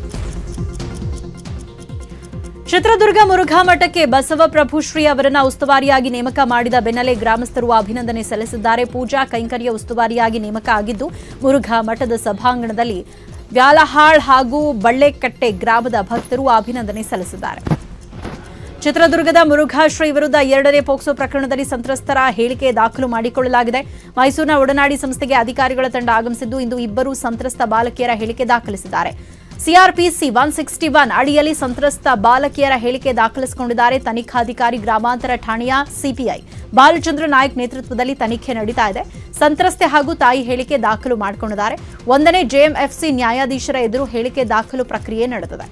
ಚಿತ್ರದುರ್ಗ ಮುರುಘಾ ಮಠಕ್ಕೆ ಬಸವಪ್ರಭು ಶ್ರೀ ಅವರನ್ನ ಉಸ್ತುವಾರಿಯಾಗಿ ನೇಮಕ ಮಾಡಿದ ಬೆನ್ನಲ್ಲೇ ಗ್ರಾಮಸ್ಥರು ಅಭಿನಂದನೆ ಸಲ್ಲಿಸಿದ್ದಾರೆ ಪೂಜಾ ಕೈಂಕರ್ಯ ಉಸ್ತುವಾರಿಯಾಗಿ ನೇಮಕ ಆಗಿದ್ದು ಮುರುಘಾ ಮಠದ ಸಭಾಂಗಣದಲ್ಲಿ ವ್ಯಾಲಹಾಳ್ ಹಾಗೂ ಬಳ್ಳೆಕಟ್ಟೆ ಗ್ರಾಮದ ಭಕ್ತರು ಅಭಿನಂದನೆ ಸಲ್ಲಿಸಿದ್ದಾರೆ ಚಿತ್ರದುರ್ಗದ ಮುರುಘಾ ಶ್ರೀ ವಿರುದ್ಧ ಎರಡನೇ ಪೋಕ್ಸೋ ಪ್ರಕರಣದಲ್ಲಿ ಸಂತ್ರಸ್ತರ ಹೇಳಿಕೆ ದಾಖಲು ಮಾಡಿಕೊಳ್ಳಲಾಗಿದೆ ಮೈಸೂರಿನ ಒಡನಾಡಿ ಸಂಸ್ಥೆಗೆ ಅಧಿಕಾರಿಗಳ ತಂಡ ಆಗಮಿಸಿದ್ದು ಇಂದು ಇಬ್ಬರು ಸಂತ್ರಸ್ತ ಬಾಲಕಿಯರ ಹೇಳಿಕೆ ದಾಖಲಿಸಿದ್ದಾರೆ ಸಿಆರ್ಪಿಸಿ ಒನ್ ಸಿಕ್ಸ್ಟಿ ಒನ್ ಅಡಿಯಲ್ಲಿ ಸಂತ್ರಸ್ತ ಬಾಲಕಿಯರ ಹೇಳಿಕೆ ದಾಖಲಿಸಿಕೊಂಡಿದ್ದಾರೆ ತನಿಖಾಧಿಕಾರಿ ಗ್ರಾಮಾಂತರ ಠಾಣೆಯ ಸಿಪಿಐ ಬಾಲಚಂದ್ರ ನಾಯ್ಕ್ ನೇತೃತ್ವದಲ್ಲಿ ತನಿಖೆ ನಡೀತಾ ಇದೆ ಸಂತ್ರಸ್ತೆ ಹಾಗೂ ತಾಯಿ ಹೇಳಿಕೆ ದಾಖಲು ಮಾಡಿಕೊಂಡಿದ್ದಾರೆ ಒಂದನೇ ಜೆಎಂಎಫ್ಸಿ ನ್ಯಾಯಾಧೀಶರ ಎದುರು ಹೇಳಿಕೆ ದಾಖಲು ಪ್ರಕ್ರಿಯೆ ನಡೆದಿದೆ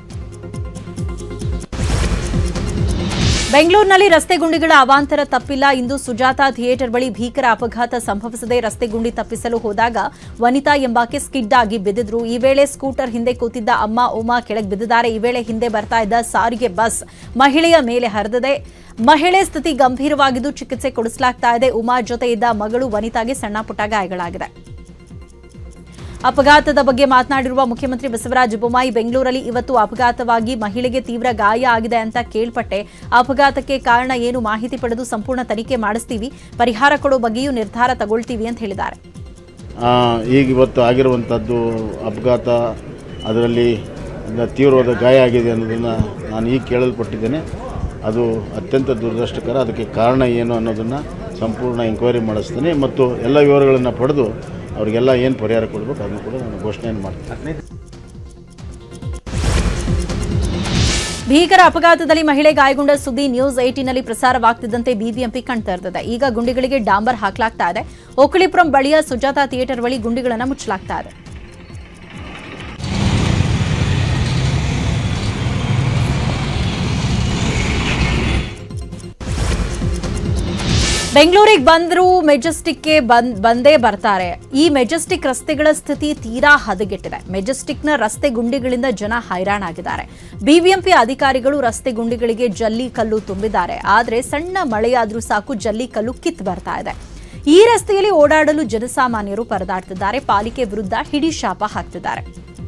ಬೆಂಗಳೂರಿನಲ್ಲಿ ರಸ್ತೆ ಗುಂಡಿಗಳ ಅವಾಂತರ ತಪ್ಪಿಲ್ಲ ಇಂದು ಸುಜಾತ ಥಿಯೇಟರ್ ಬಳಿ ಭೀಕರ ಅಪಘಾತ ಸಂಭವಿಸದೆ ರಸ್ತೆ ಗುಂಡಿ ತಪ್ಪಿಸಲು ಹೋದಾಗ ವನಿತಾ ಎಂಬಾಕೆ ಸ್ಕಿಡ್ ಆಗಿ ಬಿದ್ದಿದ್ರು ಈ ವೇಳೆ ಸ್ಕೂಟರ್ ಹಿಂದೆ ಕೂತಿದ್ದ ಅಮ್ಮ ಉಮಾ ಕೆಳಗೆ ಬಿದ್ದಿದ್ದಾರೆ ಈ ವೇಳೆ ಹಿಂದೆ ಬರ್ತಾ ಇದ್ದ ಸಾರಿಗೆ ಬಸ್ ಮಹಿಳೆಯ ಮೇಲೆ ಹರಿದಿದೆ ಮಹಿಳೆ ಸ್ಥಿತಿ ಗಂಭೀರವಾಗಿದ್ದು ಚಿಕಿತ್ಸೆ ಕೊಡಿಸಲಾಗ್ತಾ ಇದೆ ಉಮಾ ಜೊತೆ ಇದ್ದ ಮಗಳು ವನಿತಾಗೆ ಸಣ್ಣ ಪುಟ್ಟ ಗಾಯಗಳಾಗಿದೆ ಅಪಘಾತದ ಬಗ್ಗೆ ಮಾತನಾಡಿರುವ ಮುಖ್ಯಮಂತ್ರಿ ಬಸವರಾಜ ಬೊಮ್ಮಾಯಿ ಬೆಂಗಳೂರಲ್ಲಿ ಇವತ್ತು ಅಪಘಾತವಾಗಿ ಮಹಿಳೆಗೆ ತೀವ್ರ ಗಾಯ ಆಗಿದೆ ಅಂತ ಕೇಳ್ಪಟ್ಟೆ ಅಪಘಾತಕ್ಕೆ ಕಾರಣ ಏನು ಮಾಹಿತಿ ಪಡೆದು ಸಂಪೂರ್ಣ ತನಿಖೆ ಮಾಡಿಸ್ತೀವಿ ಪರಿಹಾರ ಕೊಡೋ ಬಗ್ಗೆಯೂ ನಿರ್ಧಾರ ತಗೊಳ್ತೀವಿ ಅಂತ ಹೇಳಿದ್ದಾರೆ ಆ, ಈಗ ಇವತ್ತು ಆಗಿರುವಂಥದ್ದು ಅಪಘಾತ ಅದರಲ್ಲಿ ತೀವ್ರವಾದ ಗಾಯ ಆಗಿದೆ ಅನ್ನೋದನ್ನು ನಾನು ಈಗ ಕೇಳಲ್ಪಟ್ಟಿದ್ದೇನೆ ಅದು ಅತ್ಯಂತ ದುರದೃಷ್ಟಕರ ಅದಕ್ಕೆ ಕಾರಣ ಏನು ಅನ್ನೋದನ್ನು ಸಂಪೂರ್ಣ ಎಂಕ್ವೈರಿ ಮಾಡಿಸ್ತೀನಿ ಮತ್ತು ಎಲ್ಲ ವಿವರಗಳನ್ನು ಪಡೆದು ಅವರಿಗೆಲ್ಲ ಏನು ಪರಿಹಾರ ಕೊಡಬೇಕು ಅದನ್ನು ಕೂಡ ನಾನು ಘೋಷಣೆಯನ್ನು ಮಾಡ್ತೀನಿ ಭೀಕರ ಅಪಘಾತದಲ್ಲಿ ಮಹಿಳೆ ಗಾಯಗೊಂಡ ಸುದ್ದಿ ನ್ಯೂಸ್ ಏಟಿನಲ್ಲಿ ಪ್ರಸಾರವಾಗ್ತಿದ್ದಂತೆ ಬಿಬಿಎಂಪಿ ಕಣ್ತರ್ತಿದೆ ಈಗ ಗುಂಡಿಗಳಿಗೆ ಡಾಂಬರ್ ಹಾಕಲಾಗ್ತಾ ಇದೆ ಓಕಳಿಪುರಂ ಬಳಿಯ ಸುಜಾತ ಥಿಯೇಟರ್ ಬಳಿ ಗುಂಡಿಗಳನ್ನು ಮುಚ್ಚಲಾಗ್ತಾ ಇದೆ ಬೆಂಗಳೂರಿಗೆ ಬಂದರೂ ಮೆಜೆಸ್ಟಿಕ್ಗೆ ಬಂದ್ ಬಂದೇ ಬರ್ತಾರೆ ಈ ಮೆಜೆಸ್ಟಿಕ್ ರಸ್ತೆಗಳ ಸ್ಥಿತಿ ತೀರಾ ಹದಗೆಟ್ಟಿದೆ ಮೆಜೆಸ್ಟಿಕ್ನ ರಸ್ತೆ ಗುಂಡಿಗಳಿಂದ ಜನ ಹೈರಾಣಾಗಿದ್ದಾರೆ ಬಿಬಿಎಂಪಿ ಅಧಿಕಾರಿಗಳು ರಸ್ತೆ ಗುಂಡಿಗಳಿಗೆ ಜಲ್ಲಿ ಕಲ್ಲು ತುಂಬಿದ್ದಾರೆ ಆದರೆ ಸಣ್ಣ ಮಳೆಯಾದ್ರೂ ಸಾಕು ಜಲ್ಲಿ ಕಲ್ಲು ಕಿತ್ತು ಬರ್ತಾ ಇದೆ ಈ ರಸ್ತೆಯಲ್ಲಿ ಓಡಾಡಲು ಜನಸಾಮಾನ್ಯರು ಪರದಾಡ್ತಿದ್ದಾರೆ ಪಾಲಿಕೆ ವಿರುದ್ಧ ಹಿಡಿ ಶಾಪ ಹಾಕ್ತಿದ್ದಾರೆ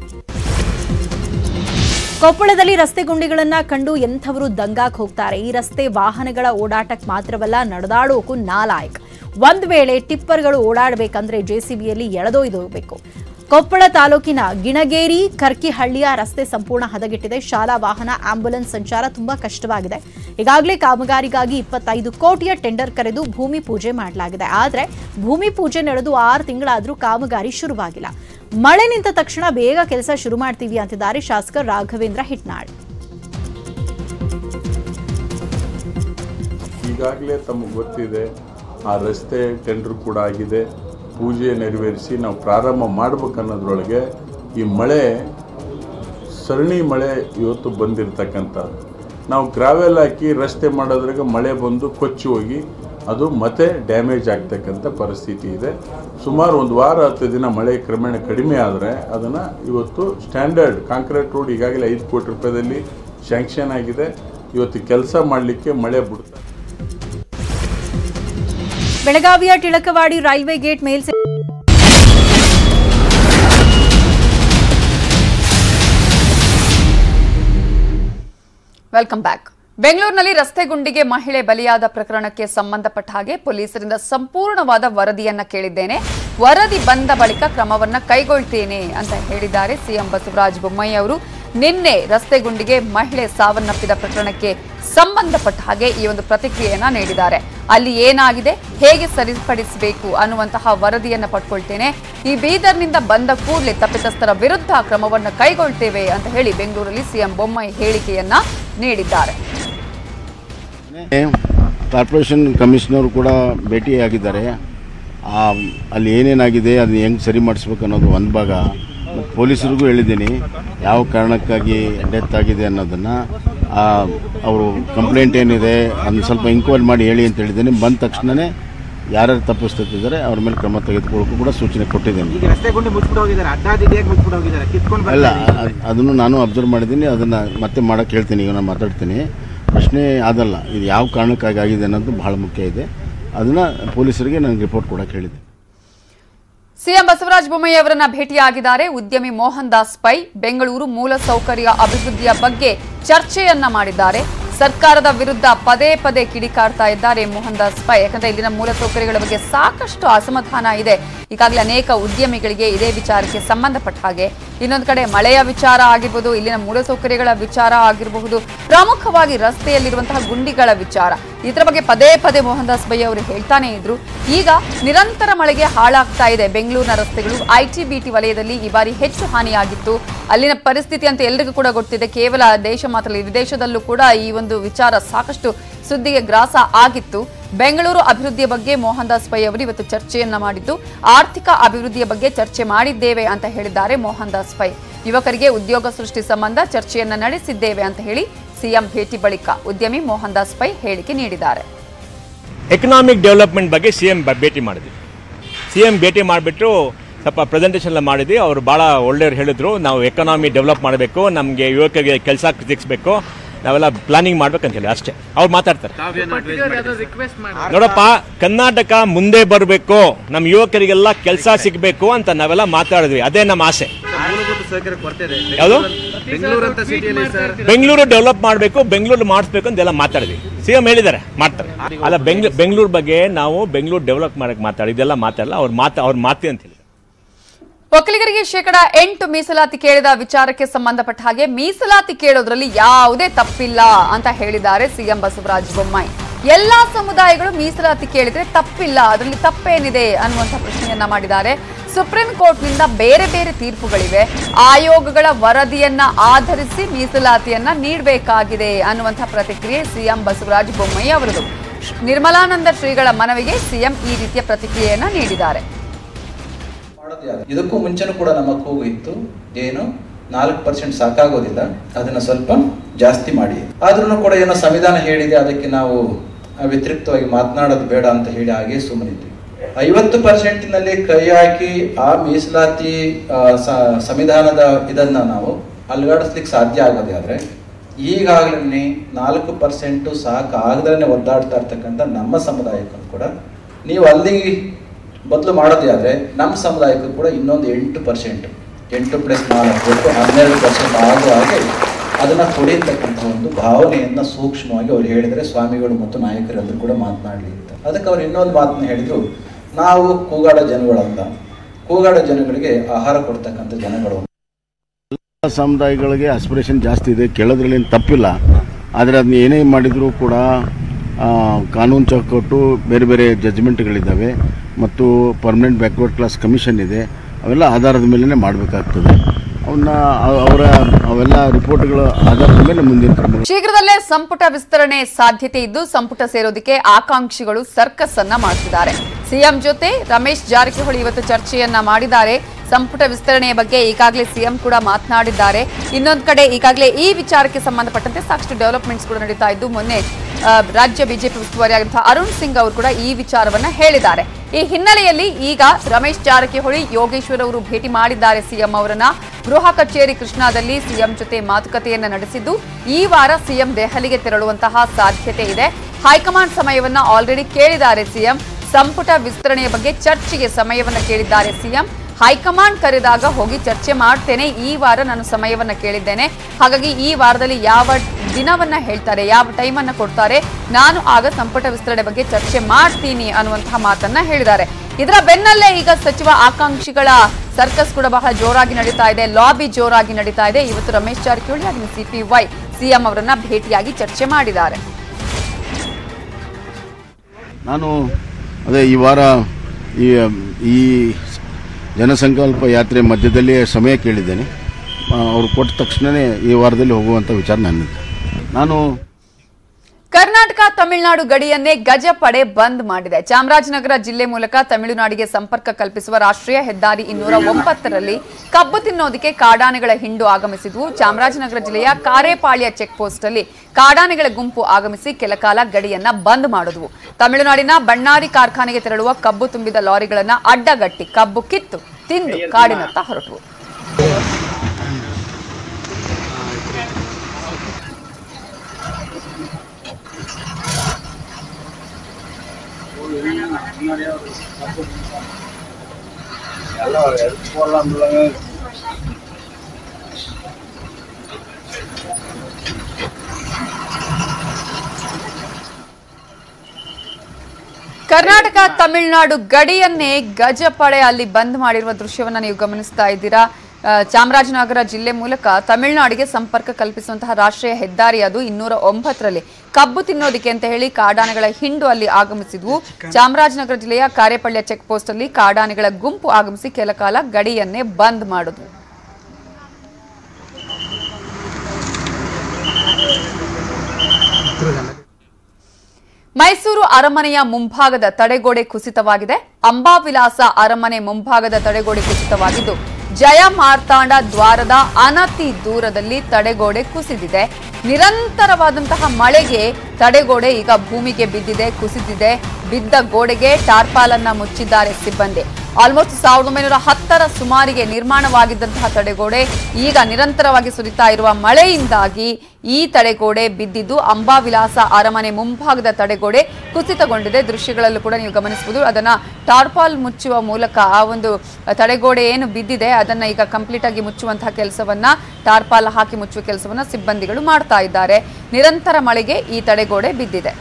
ಕೊಪ್ಪಳದಲ್ಲಿ ರಸ್ತೆ ಗುಂಡಿಗಳನ್ನ ಕಂಡು ಎಂಥವರು ದಂಗಾಕ್ ಹೋಗ್ತಾರೆ ಈ ರಸ್ತೆ ವಾಹನಗಳ ಓಡಾಟಕ್ಕೆ ಮಾತ್ರವಲ್ಲ ನಡೆದಾಡೋಕು ನಾಲಾಯಕ್ ಒಂದ್ ವೇಳೆ ಟಿಪ್ಪರ್ಗಳು ಓಡಾಡಬೇಕಂದ್ರೆ ಜೆಸಿಬಿಯಲ್ಲಿ ಎಳೆದೊಯ್ದೋಗ್ಬೇಕು ಕೊಪ್ಪಳ ತಾಲೂಕಿನ ಗಿಣಗೇರಿ ಕರ್ಕಿಹಳ್ಳಿಯ ರಸ್ತೆ ಸಂಪೂರ್ಣ ಹದಗೆಟ್ಟಿದೆ ಶಾಲಾ ವಾಹನ ಆಂಬ್ಯುಲೆನ್ಸ್ ಸಂಚಾರ ತುಂಬಾ ಕಷ್ಟವಾಗಿದೆ ಈಗಾಗಲೇ ಕಾಮಗಾರಿಗಾಗಿ ಇಪ್ಪತ್ತೈದು ಕೋಟಿಯ ಟೆಂಡರ್ ಕರೆದು ಭೂಮಿ ಪೂಜೆ ಮಾಡಲಾಗಿದೆ ಆದರೆ ಭೂಮಿ ಪೂಜೆ ನಡೆದು ಆರು ತಿಂಗಳಾದರೂ ಕಾಮಗಾರಿ ಶುರುವಾಗಿಲ್ಲ ಮಳೆ ನಿಂತ ತಕ್ಷಣ ಬೇಗ ಕೆಲಸ ಶುರು ಮಾಡ್ತೀವಿ ಅಂತಿದ್ದಾರೆ ಶಾಸಕ ರಾಘವೇಂದ್ರ ಹಿಟ್ನಾಳ್ ಈಗಾಗಲೇ ತಮಗೆ ಗೊತ್ತಿದೆ ಆ ರಸ್ತೆ ಟೆಂಡರ್ ಕೂಡ ಆಗಿದೆ ಪೂಜೆ ನೆರವೇರಿಸಿ ನಾವು ಪ್ರಾರಂಭ ಮಾಡ್ಬೇಕನ್ನೋದ್ರೊಳಗೆ ಈ ಮಳೆ ಸರಣಿ ಮಳೆ ಇವತ್ತು ಬಂದಿರತಕ್ಕಂಥದ್ದು ನಾವು ಗ್ರಾವೆಲ್ ಹಾಕಿ ರಸ್ತೆ ಮಾಡೋದ್ರಾಗ ಮಳೆ ಬಂದು ಕೊಚ್ಚಿ ಹೋಗಿ ಅದು ಮತ್ತೆ ಡ್ಯಾಮೇಜ್ ಆಗ್ತಕ್ಕಂಥ ಪರಿಸ್ಥಿತಿ ಇದೆ ಸುಮಾರು ಒಂದು ವಾರ ಹತ್ತು ದಿನ ಮಳೆ ಕ್ರಮೇಣ ಕಡಿಮೆ ಆದರೆ ಅದನ್ನು ಇವತ್ತು ಸ್ಟ್ಯಾಂಡರ್ಡ್ ಕಾಂಕ್ರೀಟ್ ರೋಡ್ ಈಗಾಗಲೇ ಐದು ಕೋಟಿ ರೂಪಾಯಿದಲ್ಲಿ ಸ್ಯಾಂಕ್ಷನ್ ಆಗಿದೆ ಇವತ್ತು ಕೆಲಸ ಮಾಡಲಿಕ್ಕೆ ಮಳೆ ಬಿಡ್ತಾ ಬೆಳಗಾವಿಯ ಟಿಳಕವಾಡಿ ರೈಲ್ವೆ ಗೇಟ್ ಮೇಲ್ಸೆ ವೆಲ್ಕಮ್ ಬ್ಯಾಕ್ ಬೆಂಗಳೂರಿನಲ್ಲಿ ರಸ್ತೆ ಗುಂಡಿಗೆ ಮಹಿಳೆ ಬಲಿಯಾದ ಪ್ರಕರಣಕ್ಕೆ ಸಂಬಂಧಪಟ್ಟ ಹಾಗೆ ಪೊಲೀಸರಿಂದ ಸಂಪೂರ್ಣವಾದ ವರದಿಯನ್ನ ಕೇಳಿದ್ದೇನೆ ವರದಿ ಬಂದ ಬಳಿಕ ಕ್ರಮವನ್ನ ಕೈಗೊಳ್ತೇನೆ ಅಂತ ಹೇಳಿದ್ದಾರೆ ಸಿಎಂ ಬಸವರಾಜ ಬೊಮ್ಮಾಯಿ ಅವರು ನಿನ್ನೆ ರಸ್ತೆ ಗುಂಡಿಗೆ ಮಹಿಳೆ ಸಾವನ್ನಪ್ಪಿದ ಪ್ರಕರಣಕ್ಕೆ ಸಂಬಂಧಪಟ್ಟ ಹಾಗೆ ಈ ಒಂದು ಪ್ರತಿಕ್ರಿಯೆಯನ್ನ ನೀಡಿದ್ದಾರೆ ಅಲ್ಲಿ ಏನಾಗಿದೆ ಹೇಗೆ ಸರಿಪಡಿಸಬೇಕು ಅನ್ನುವಂತಹ ವರದಿಯನ್ನ ಪಡ್ಕೊಳ್ತೇನೆ ಈ ಬೀದರ್ನಿಂದ ಬಂದ ಕೂಡಲೇ ತಪ್ಪಿತಸ್ಥರ ವಿರುದ್ಧ ಕ್ರಮವನ್ನು ಕೈಗೊಳ್ತೇವೆ ಅಂತ ಹೇಳಿ ಬೆಂಗಳೂರಲ್ಲಿ ಸಿಎಂ ಬೊಮ್ಮಾಯಿ ಹೇಳಿಕೆಯನ್ನ ನೀಡಿದ್ದಾರೆ ಕಾರ್ಪೊರೇಷನ್ ಕಮಿಷನರ್ ಕೂಡ ಭೇಟಿಯಾಗಿದ್ದಾರೆ ಆ, ಅಲ್ಲಿ ಏನೇನಾಗಿದೆ ಅದನ್ನ ಹೆಂಗೆ ಸರಿ ಮಾಡಿಸ್ಬೇಕು ಅನ್ನೋದು ಒಂದು ಭಾಗ ಮತ್ತು ಪೊಲೀಸರಿಗೂ ಹೇಳಿದ್ದೀನಿ ಯಾವ ಕಾರಣಕ್ಕಾಗಿ ಡೆತ್ ಆಗಿದೆ ಅನ್ನೋದನ್ನು ಅವರು ಕಂಪ್ಲೇಂಟ್ ಏನಿದೆ ಅದನ್ನ ಸ್ವಲ್ಪ ಎಂಕ್ವೈರಿ ಮಾಡಿ ಹೇಳಿ ಅಂತ ಹೇಳಿದ್ದೀನಿ ಬಂದ ತಕ್ಷಣವೇ ಯಾರ್ಯಾರು ತಪ್ಪಿಸ್ತಿದ್ದಾರೆ ಅವ್ರ ಮೇಲೆ ಕ್ರಮ ತೆಗೆದುಕೊಳ್ಳೋಕ್ಕೂ ಕೂಡ ಸೂಚನೆ ಕೊಟ್ಟಿದ್ದೀನಿ ಈಗ ರಸ್ತೆ ಗುಂಡಿ ಮುಚ್ಬಿಟ್ಟು ಹೋಗಿದ್ದಾರೆ ಅಡ್ಡಾದಿಡ್ಡಿಯಾಗಿ ಮುಚ್ಬಿಟ್ಟು ಹೋಗಿದ್ದಾರೆ ಕಿತ್ಕೊಂಡು ಅಲ್ಲ ಅದ್- ಅದನ್ನು ನಾನು ಅಬ್ಸರ್ವ್ ಮಾಡಿದ್ದೀನಿ ಅದನ್ನು ಮತ್ತೆ ಮಾಡೋಕ್ಕೆ ಹೇಳ್ತೀನಿ ಈಗ ನಾನು ಮಾತಾಡ್ತೀನಿ ಪ್ರಶ್ನೆ ಅದಲ್ಲ ಇದು ಯಾವ ಕಾರಣಕ್ಕಾಗಿ ಆಗಿದೆ ಅನ್ನೋದು ಬಹಳ ಮುಖ್ಯ ಇದೆ ಅದನ್ನು ಪೊಲೀಸರಿಗೆ ನನಗೆ ರಿಪೋರ್ಟ್ ಕೊಡೋಕ್ಕೆ ಹೇಳಿದ್ದೆ ಸಿಎಂ ಬಸವರಾಜ ಬೊಮ್ಮಾಯಿ ಅವರನ್ನ ಭೇಟಿಯಾಗಿದ್ದಾರೆ ಉದ್ಯಮಿ ಮೋಹನ್ ದಾಸ್ ಪೈ ಬೆಂಗಳೂರು ಮೂಲಸೌಕರ್ಯ ಅಭಿವೃದ್ಧಿಯ ಬಗ್ಗೆ ಚರ್ಚೆಯನ್ನ ಮಾಡಿದ್ದಾರೆ ಸರ್ಕಾರದ ವಿರುದ್ಧ ಪದೇ ಪದೇ ಕಿಡಿಕಾಡ್ತಾ ಇದ್ದಾರೆ ಮೋಹನ್ ದಾಸ್ ಪೈ ಯಾಕಂದ್ರೆ ಇಲ್ಲಿನ ಮೂಲಸೌಕರ್ಯಗಳ ಬಗ್ಗೆ ಸಾಕಷ್ಟು ಅಸಮಾಧಾನ ಇದೆ ಈಗಾಗಲೇ ಅನೇಕ ಉದ್ಯಮಿಗಳಿಗೆ ಇದೇ ವಿಚಾರಕ್ಕೆ ಸಂಬಂಧಪಟ್ಟ ಹಾಗೆ ಇನ್ನೊಂದು ಕಡೆ ಮಳೆಯ ವಿಚಾರ ಆಗಿರ್ಬೋದು ಇಲ್ಲಿನ ಮೂಲಸೌಕರ್ಯಗಳ ವಿಚಾರ ಆಗಿರಬಹುದು ಪ್ರಮುಖವಾಗಿ ರಸ್ತೆಯಲ್ಲಿರುವಂತಹ ಗುಂಡಿಗಳ ವಿಚಾರ ಇದರ ಬಗ್ಗೆ ಪದೇ ಪದೇ ಮೋಹನ್ ದಾಸ್ ಬೈ ಅವರು ಹೇಳ್ತಾನೆ ಇದ್ರು ಈಗ ನಿರಂತರ ಮಳೆಗೆ ಹಾಳಾಗ್ತಾ ಇದೆ ಬೆಂಗಳೂರಿನ ರಸ್ತೆಗಳು ಐಟಿ ಬಿಟಿ ವಲಯದಲ್ಲಿ ಈ ಬಾರಿ ಹೆಚ್ಚು ಹಾನಿಯಾಗಿತ್ತು ಅಲ್ಲಿನ ಪರಿಸ್ಥಿತಿ ಅಂತ ಎಲ್ರಿಗೂ ಕೂಡ ಗೊತ್ತಿದೆ ಕೇವಲ ದೇಶ ಮಾತ್ರ ಅಲ್ಲ, ವಿದೇಶದಲ್ಲೂ ಕೂಡ ಈ ಒಂದು ವಿಚಾರ ಸಾಕಷ್ಟು ಸುದ್ದಿಗೆ ಗ್ರಾಸ ಆಗಿತ್ತು ಬೆಂಗಳೂರು ಅಭಿವೃದ್ಧಿಯ ಬಗ್ಗೆ ಮೋಹನ್ ದಾಸ್ ಪೈ ಅವರು ಇವತ್ತು ಚರ್ಚೆಯನ್ನ ಮಾಡಿದ್ದು ಆರ್ಥಿಕ ಅಭಿವೃದ್ಧಿಯ ಬಗ್ಗೆ ಚರ್ಚೆ ಮಾಡಿದ್ದೇವೆ ಅಂತ ಹೇಳಿದ್ದಾರೆ ಮೋಹನ್ ದಾಸ್ ಪೈ ಯುವಕರಿಗೆ ಉದ್ಯೋಗ ಸೃಷ್ಟಿ ಸಂಬಂಧ ಚರ್ಚೆಯನ್ನ ನಡೆಸಿದ್ದೇವೆ ಅಂತ ಹೇಳಿ ಸಿಎಂ ಭೇಟಿ ಬಳಿಕ ಉದ್ಯಮಿ ಮೋಹನ್ ದಾಸ್ ಪೈ ಹೇಳಿಕೆ ನೀಡಿದ್ದಾರೆ ಎಕನಾಮಿಕ್ ಡೆವಲಪ್ಮೆಂಟ್ ಬಗ್ಗೆ ಸಿ ಎಂ ಭೇಟಿ ಮಾಡಿದ್ವಿ ಸಿ ಎಂ ಭೇಟಿ ಮಾಡಿಬಿಟ್ಟು ಸ್ವಲ್ಪ ಪ್ರೆಸೆಂಟೇಷನ್ ಎಲ್ಲ ಮಾಡಿದ್ವಿ ಅವರು ಭಾಳ ಒಳ್ಳೆಯವ್ರು ಹೇಳಿದ್ರು ನಾವು ಎಕನಾಮಿ ಡೆವಲಪ್ ಮಾಡಬೇಕು ನಮಗೆ ಯುವಕರಿಗೆ ಕೆಲಸ ಸಿಗಿಸ್ಬೇಕು ನಾವೆಲ್ಲ ಪ್ಲಾನಿಂಗ್ ಮಾಡ್ಬೇಕಂತ ಹೇಳಿ ಅಷ್ಟೇ ಅವ್ರು ಮಾತಾಡ್ತಾರೆ ನೋಡಪ್ಪ ಕರ್ನಾಟಕ ಮುಂದೆ ಬರಬೇಕು ನಮ್ಮ ಯುವಕರಿಗೆಲ್ಲ ಕೆಲಸ ಸಿಗಬೇಕು ಅಂತ ನಾವೆಲ್ಲ ಮಾತಾಡಿದ್ವಿ ಅದೇ ನಮ್ಮ ಆಸೆ ಮೂಲಭೂತ ಸೌಕರ್ಯ ಕೊರತೆ ಇದೆ ಯಾವುದು ಬೆಂಗಳೂರು ಅಂತ ಸಿಟಿಯಲ್ಲಿ ಸರ್ ಬೆಂಗಳೂರು ಡೆವಲಪ್ ಮಾಡಬೇಕು ಬೆಂಗಳೂರು ಮಾಡಿಸ್ಬೇಕು ಅಂತೆಲ್ಲ ಮಾತಾಡಿದ್ವಿ ಸಿ ಎಂ ಹೇಳಿದ್ದಾರೆ ಮಾಡ್ತಾರೆ ಅಲ್ಲ ಬೆಂಗ್ಳೂರು ಬೆಂಗಳೂರು ಬಗ್ಗೆ ನಾವು ಬೆಂಗಳೂರು ಡೆವಲಪ್ ಮಾಡಕ್ಕೆ ಮಾತಾಡಿ ಇದೆಲ್ಲ ಮಾತಾಡಲ್ಲ ಅವ್ರ ಮಾತು ಅವ್ರ ಮಾತಿ ಅಂತ ಹೇಳಿ ಒಕ್ಕಲಿಗರಿಗೆ ಶೇಕಡ ಎಂಟು ಮೀಸಲಾತಿ ಕೇಳಿದ ವಿಚಾರಕ್ಕೆ ಸಂಬಂಧಪಟ್ಟ ಹಾಗೆ ಮೀಸಲಾತಿ ಕೇಳೋದ್ರಲ್ಲಿ ಯಾವುದೇ ತಪ್ಪಿಲ್ಲ ಅಂತ ಹೇಳಿದ್ದಾರೆ ಸಿಎಂ ಬಸವರಾಜ ಬೊಮ್ಮಾಯಿ ಎಲ್ಲಾ ಸಮುದಾಯಗಳು ಮೀಸಲಾತಿ ಕೇಳಿದ್ರೆ ತಪ್ಪಿಲ್ಲ ಅದರಲ್ಲಿ ತಪ್ಪೇನಿದೆ ಅನ್ನುವಂಥ ಪ್ರಶ್ನೆಯನ್ನ ಮಾಡಿದ್ದಾರೆ ಸುಪ್ರೀಂ ಕೋರ್ಟ್ನಿಂದ ಬೇರೆ ಬೇರೆ ತೀರ್ಪುಗಳಿವೆ ಆಯೋಗಗಳ ವರದಿಯನ್ನ ಆಧರಿಸಿ ಮೀಸಲಾತಿಯನ್ನ ನೀಡಬೇಕಾಗಿದೆ ಅನ್ನುವಂಥ ಪ್ರತಿಕ್ರಿಯೆ ಸಿಎಂ ಬಸವರಾಜ ಬೊಮ್ಮಾಯಿ ಅವರದು ನಿರ್ಮಲಾನಂದ ಶ್ರೀಗಳ ಮನವಿಗೆ ಸಿಎಂ ಈ ರೀತಿಯ ಪ್ರತಿಕ್ರಿಯೆಯನ್ನ ನೀಡಿದ್ದಾರೆ ಮಾಡೋದು ಯಾರು? ಇದಕ್ಕೂ ಮುಂಚೆನೂ ಕೂಡ ನಮ್ಮ ಕೂಗು ಇತ್ತು ಏನು ನಾಲ್ಕು ಪರ್ಸೆಂಟ್ ಸಾಕಾಗೋದಿಲ್ಲ ಅದನ್ನ ಸ್ವಲ್ಪ ಜಾಸ್ತಿ ಮಾಡಿ ಆದ್ರೂ ಕೂಡ ಏನೋ ಸಂವಿಧಾನ ಹೇಳಿದೆ ಅದಕ್ಕೆ ನಾವು ವ್ಯತಿರಿಕ್ತವಾಗಿ ಮಾತನಾಡೋದು ಬೇಡ ಅಂತ ಹೇಳಿ ಹಾಗೆ ಸುಮ್ಮನಿದ್ವಿ ಐವತ್ತು ಪರ್ಸೆಂಟಿನಲ್ಲಿ ಕೈ ಹಾಕಿ ಆ ಮೀಸಲಾತಿ ಆ, ಸ- ಸಂವಿಧಾನದ ಇದನ್ನ ನಾವು ಅಲ್ಗಾಡಿಸ್ಲಿಕ್ಕೆ ಸಾಧ್ಯ ಆಗೋದೇ ಆದರೆ ಈಗಾಗಲೇ ನಾಲ್ಕು ಪರ್ಸೆಂಟು ಸಾಕಾಗದೇ ಒದ್ದಾಡ್ತಾ ಇರ್ತಕ್ಕಂಥ ನಮ್ಮ ಸಮುದಾಯಕ್ಕೂ ಕೂಡ ನೀವು ಅಲ್ಲಿ ಬದಲು ಮಾಡೋದೇ ಆದರೆ ನಮ್ಮ ಸಮುದಾಯಕ್ಕೂ ಕೂಡ ಇನ್ನೊಂದು ಎಂಟು ಪರ್ಸೆಂಟ್ ಎಂಟು ಪ್ಲಸ್ ನಾಲ್ಕು ಒಟ್ಟು ಹನ್ನೆರಡು ಪರ್ಸೆಂಟ್ ಆಗುವ ಹಾಗೆ ಅದನ್ನು ಕೊಡಿರ್ತಕ್ಕಂಥ ಒಂದು ಭಾವನೆಯನ್ನು ಸೂಕ್ಷ್ಮವಾಗಿ ಅವ್ರು ಹೇಳಿದರೆ ಸ್ವಾಮಿಗಳು ಮತ್ತು ನಾಯಕರೆಲ್ಲರೂ ಕೂಡ ಮಾತನಾಡಲಿ ಅಂತ ಅದಕ್ಕೆ ಅವ್ರು ಇನ್ನೊಂದು ಮಾತನ್ನ ಹೇಳಿದರು ನಾವು ಕೂಗಾಡ ಜನಗಳಲ್ಲ ಕೂಗಾಡ ಜನಗಳಿಗೆ ಆಹಾರ ಕೊಡ್ತಕ್ಕಂಥ ಜನಗಳು ಎಲ್ಲ ಸಮುದಾಯಗಳಿಗೆ ಆಸ್ಪಿರೇಷನ್ ಜಾಸ್ತಿ ಇದೆ ಕೇಳೋದ್ರಲ್ಲಿ ಏನು ತಪ್ಪಿಲ್ಲ ಆದರೆ ಅದನ್ನ ಏನೇ ಮಾಡಿದರೂ ಕೂಡ ಆ, ಕಾನೂನು ಚೌಕಟ್ಟು ಬೇರೆ ಬೇರೆ ಜಡ್ಜ್ಮೆಂಟ್ಗಳಿದ್ದಾವೆ ಮತ್ತು ಪರ್ಮನೆಂಟ್ ಬ್ಯಾಕ್ವರ್ಡ್ ಕ್ಲಾಸ್ ಕಮಿಷನ್ ಇದೆ ಅವೆಲ್ಲ ಆಧಾರದ ಮೇಲೇ ಮಾಡಬೇಕಾಗ್ತದೆ ಅವನ್ನ ಅ- ಅವರ ಅವೆಲ್ಲ ರಿಪೋರ್ಟ್ಗಳ ಆಧಾರದ ಮೇಲೆ ಮುಂದಿನ ಕ್ರಮ ಶೀಘ್ರದಲ್ಲೇ ಸಂಪುಟ ವಿಸ್ತರಣೆ ಸಾಧ್ಯತೆ ಇದ್ದು ಸಂಪುಟ ಸೇರೋದಕ್ಕೆ ಆಕಾಂಕ್ಷಿಗಳು ಸರ್ಕಸ್ ಅನ್ನ ಮಾಡ್ತಿದ್ದಾರೆ ಸಿಎಂ ಜೊತೆ ರಮೇಶ್ ಜಾರಕಿಹೊಳಿ ಇವತ್ತು ಚರ್ಚೆಯನ್ನ ಮಾಡಿದ್ದಾರೆ ಸಂಪುಟ ವಿಸ್ತರಣೆಯ ಬಗ್ಗೆ ಈಗಾಗಲೇ ಸಿಎಂ ಕೂಡ ಮಾತನಾಡಿದ್ದಾರೆ ಇನ್ನೊಂದು ಕಡೆ ಈಗಾಗಲೇ ಈ ವಿಚಾರಕ್ಕೆ ಸಂಬಂಧಪಟ್ಟಂತೆ ಸಾಕಷ್ಟು ಡೆವಲಪ್ಮೆಂಟ್ಸ್ ಕೂಡ ನಡೀತಾ ಇದ್ದು ಮೊನ್ನೆ ಆ, ರಾಜ್ಯ ಬಿಜೆಪಿ ಉಸ್ತುವಾರಿಯಾಗಿರುವಂತಹ ಅರುಣ್ ಸಿಂಗ್ ಅವರು ಕೂಡ ಈ ವಿಚಾರವನ್ನ ಹೇಳಿದ್ದಾರೆ ಈ ಹಿನ್ನೆಲೆಯಲ್ಲಿ ಈಗ ರಮೇಶ್ ಜಾರಕಿಹೊಳಿ ಯೋಗೇಶ್ವರ್ ಅವರು ಭೇಟಿ ಮಾಡಿದ್ದಾರೆ ಸಿಎಂ ಅವರನ್ನ ಗೃಹ ಕಚೇರಿ ಕೃಷ್ಣಾದಲ್ಲಿ ಸಿಎಂ ಜೊತೆ ಮಾತುಕತೆಯನ್ನ ನಡೆಸಿದ್ದು ಈ ವಾರ ಸಿಎಂ ದೆಹಲಿಗೆ ತೆರಳುವಂತಹ ಸಾಧ್ಯತೆ ಇದೆ ಹೈಕಮಾಂಡ್ ಸಮಯವನ್ನ ಆಲ್ರೆಡಿ ಕೇಳಿದ್ದಾರೆ ಸಿಎಂ ಸಂಪುಟ ವಿಸ್ತರಣೆಯ ಬಗ್ಗೆ ಚರ್ಚೆಗೆ ಸಮಯವನ್ನ ಕೇಳಿದ್ದಾರೆ ಸಿಎಂ ಹೈಕಮಾಂಡ್ ಕರೆದಾಗ ಹೋಗಿ ಚರ್ಚೆ ಮಾಡ್ತೇನೆ ಈ ವಾರ ನಾನು ಸಮಯವನ್ನ ಕೇಳಿದ್ದೇನೆ ಹಾಗಾಗಿ ಈ ವಾರದಲ್ಲಿ ಯಾವ ದಿನವನ್ನ ಹೇಳ್ತಾರೆ ಯಾವ ಟೈಮನ್ನ ಕೊಡ್ತಾರೆ ನಾನು ಆಗ ಸಂಪುಟ ವಿಸ್ತರಣೆ ಬಗ್ಗೆ ಚರ್ಚೆ ಮಾಡ್ತೀನಿ ಅನ್ನುವಂತಹ ಮಾತನ್ನ ಹೇಳಿದ್ದಾರೆ ಇದರ ಬೆನ್ನಲ್ಲೇ ಈಗ ಸಚಿವ ಆಕಾಂಕ್ಷಿಗಳ ಸರ್ಕಸ್ ಕೂಡ ಬಹಳ ಜೋರಾಗಿ ನಡೀತಾ ಇದೆ ಲಾಬಿ ಜೋರಾಗಿ ನಡೀತಾ ಇದೆ ಇವತ್ತು ರಮೇಶ್ ಜಾರಕಿಹೊಳಿ ಹಾಗೂ ಸಿಪಿವೈ ಸಿಎಂ ಅವರನ್ನ ಭೇಟಿಯಾಗಿ ಚರ್ಚೆ ಮಾಡಿದ್ದಾರೆ ನಾನು ಅದೇ ಈ ವಾರ ಈ ಈ ಜನಸಂಕಲ್ಪ ಯಾತ್ರೆ ಮಧ್ಯದಲ್ಲಿ ಸಮಯ ಕೇಳಿದ್ದೇನೆ ಆ, ಅವ್ರು ಕೊಟ್ಟ ತಕ್ಷಣವೇ ಈ ವಾರದಲ್ಲಿ ಹೋಗುವಂಥ ವಿಚಾರ ನನ್ನಿದೆ ನಾನು ಕರ್ನಾಟಕ ತಮಿಳುನಾಡು ಗಡಿಯನ್ನೇ ಗಜಪಡೆ ಬಂದ್ ಮಾಡಿದೆ ಚಾಮರಾಜನಗರ ಜಿಲ್ಲೆ ಮೂಲಕ ತಮಿಳುನಾಡಿಗೆ ಸಂಪರ್ಕ ಕಲ್ಪಿಸುವ ರಾಷ್ಟ್ರೀಯ ಹೆದ್ದಾರಿ ಇನ್ನೂರ ಒಂಬತ್ತರಲ್ಲಿ ಕಬ್ಬು ತಿನ್ನೋದಕ್ಕೆ ಕಾಡಾನೆಗಳ ಹಿಂಡು ಆಗಮಿಸಿದ್ವು ಚಾಮರಾಜನಗರ ಜಿಲ್ಲೆಯ ಕಾರೇಪಾಳ್ಯ ಚೆಕ್ ಪೋಸ್ಟ್ ಅಲ್ಲಿ ಕಾಡಾನೆಗಳ ಗುಂಪು ಆಗಮಿಸಿ ಕೆಲಕಾಲ ಗಡಿಯನ್ನ ಬಂದ್ ಮಾಡಿದ್ವು ತಮಿಳುನಾಡಿನ ಬಣ್ಣಾರಿ ಕಾರ್ಖಾನೆಗೆ ತೆರಳುವ ಕಬ್ಬು ತುಂಬಿದ ಲಾರಿಗಳನ್ನ ಅಡ್ಡಗಟ್ಟಿ ಕಬ್ಬು ಕಿತ್ತು ತಿಂದು ಕಾಡಿನತ್ತ ಹೊರಟವು ಕರ್ನಾಟಕ ತಮಿಳುನಾಡು ಗಡಿಯನ್ನೇ ಗಜಪಡೆ ಅಲ್ಲಿ ಬಂದ್ ಮಾಡಿರುವ ದೃಶ್ಯವನ್ನ ನೀವು ಗಮನಿಸ್ತಾ ಇದ್ದೀರಾ ಆ, ಚಾಮರಾಜನಗರ ಜಿಲ್ಲೆ ಮೂಲಕ ತಮಿಳುನಾಡಿಗೆ ಸಂಪರ್ಕ ಕಲ್ಪಿಸುವಂತಹ ರಾಷ್ಟ್ರೀಯ ಹೆದ್ದಾರಿ ಅದು ಇನ್ನೂರ ಒಂಬತ್ತರಲ್ಲಿ ಕಬ್ಬು ತಿನ್ನೋದಕ್ಕೆ ಅಂತ ಹೇಳಿ ಕಾಡಾನೆಗಳ ಹಿಂಡು ಅಲ್ಲಿ ಆಗಮಿಸಿದ್ವು ಚಾಮರಾಜನಗರ ಜಿಲ್ಲೆಯ ಕಾರೇಪಳ್ಯ ಚೆಕ್ ಪೋಸ್ಟ್ ಅಲ್ಲಿ ಕಾಡಾನೆಗಳ ಗುಂಪು ಆಗಮಿಸಿ ಕೆಲ ಕಾಲ ಗಡಿಯನ್ನೇ ಬಂದ್ ಮಾಡಿದ್ವು ಮೈಸೂರು ಅರಮನೆಯ ಮುಂಭಾಗದ ತಡೆಗೋಡೆ ಕುಸಿತವಾಗಿದೆ ಅಂಬಾವಿಲಾಸ ಅರಮನೆ ಮುಂಭಾಗದ ತಡೆಗೋಡೆ ಕುಸಿತವಾಗಿದ್ದು ಜಯ ಮಾರ್ತಾಂಡ ದ್ವಾರದ ಅನತಿ ದೂರದಲ್ಲಿ ತಡೆಗೋಡೆ ಕುಸಿದಿದೆ ನಿರಂತರವಾದಂತಹ ಮಳೆಗೆ ತಡೆಗೋಡೆ ಈಗ ಭೂಮಿಗೆ ಬಿದ್ದಿದೆ ಕುಸಿದಿದೆ ಬಿದ್ದ ಗೋಡೆಗೆ ಟಾರ್ಪಾಲನ್ನ ಮುಚ್ಚಿದ್ದಾರೆ ಸಿಬ್ಬಂದಿ ಆಲ್ಮೋಸ್ಟ್ ಸಾವಿರದ ಒಂಬೈನೂರ ಹತ್ತರ ಸುಮಾರಿಗೆ ನಿರ್ಮಾಣವಾಗಿದ್ದಂತಹ ತಡೆಗೋಡೆ ಈಗ ನಿರಂತರವಾಗಿ ಸುರಿತಾ ಇರುವ ಮಳೆಯಿಂದಾಗಿ ಈ ತಡೆಗೋಡೆ ಬಿದ್ದಿದ್ದು ಅಂಬಾವಿಲಾಸ ಅರಮನೆ ಮುಂಭಾಗದ ತಡೆಗೋಡೆ ಕುಸಿತಗೊಂಡಿದೆ ದೃಶ್ಯಗಳಲ್ಲೂ ಕೂಡ ನೀವು ಗಮನಿಸಬಹುದು ಅದನ್ನ ಟಾರ್ಪಾಲ್ ಮುಚ್ಚುವ ಮೂಲಕ ಆ ಒಂದು ತಡೆಗೋಡೆ ಏನು ಬಿದ್ದಿದೆ ಅದನ್ನ ಈಗ ಕಂಪ್ಲೀಟ್ ಆಗಿ ಮುಚ್ಚುವಂತಹ ಕೆಲಸವನ್ನ ಟಾರ್ಪಾಲ್ ಹಾಕಿ ಮುಚ್ಚುವ ಕೆಲಸವನ್ನ ಸಿಬ್ಬಂದಿಗಳು ಮಾಡ್ತಾ ಇದ್ದಾರೆ ನಿರಂತರ ಮಳೆಗೆ ಈ ತಡೆಗೋಡೆ ಬಿದ್ದಿದೆ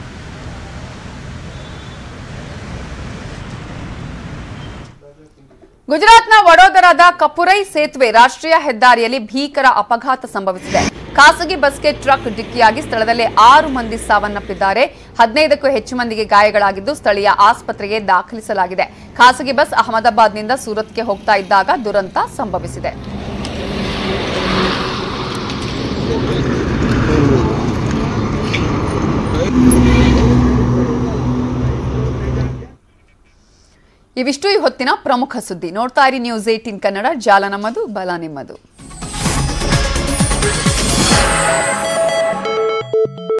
ಗುಜರಾತ್ನ ವಡೋದರಾದ ಕಪುರೈ ಸೇತುವೆ ರಾಷ್ಟ್ರೀಯ ಹೆದ್ದಾರಿಯಲ್ಲಿ ಭೀಕರ ಅಪಘಾತ ಸಂಭವಿಸಿದೆ ಖಾಸಗಿ ಬಸ್ಗೆ ಟ್ರಕ್ ಡಿಕ್ಕಿಯಾಗಿ ಸ್ಥಳದಲ್ಲೇ ಆರು ಮಂದಿ ಸಾವನ್ನಪ್ಪಿದ್ದಾರೆ ಹದಿನೈದಕ್ಕೂ ಹೆಚ್ಚು ಮಂದಿಗೆ ಗಾಯಗಳಾಗಿದ್ದು ಸ್ಥಳೀಯ ಆಸ್ಪತ್ರೆಗೆ ದಾಖಲಿಸಲಾಗಿದೆ ಖಾಸಗಿ ಬಸ್ ಅಹಮದಾಬಾದ್ನಿಂದ ಸೂರತ್ಗೆ ಹೋಗ್ತಾ ಇದ್ದಾಗ ದುರಂತ ಸಂಭವಿಸಿದೆ ಇವಿಷ್ಟು ಈ ಹೊತ್ತಿನ ಪ್ರಮುಖ ಸುದ್ದಿ ನೋಡ್ತಾ ಇರಿ ನ್ಯೂಸ್ ಏಟೀನ್ ಕನ್ನಡ ಜಾಲ ನಮ್ಮದು ಬಲ ನಿಮ್ಮದು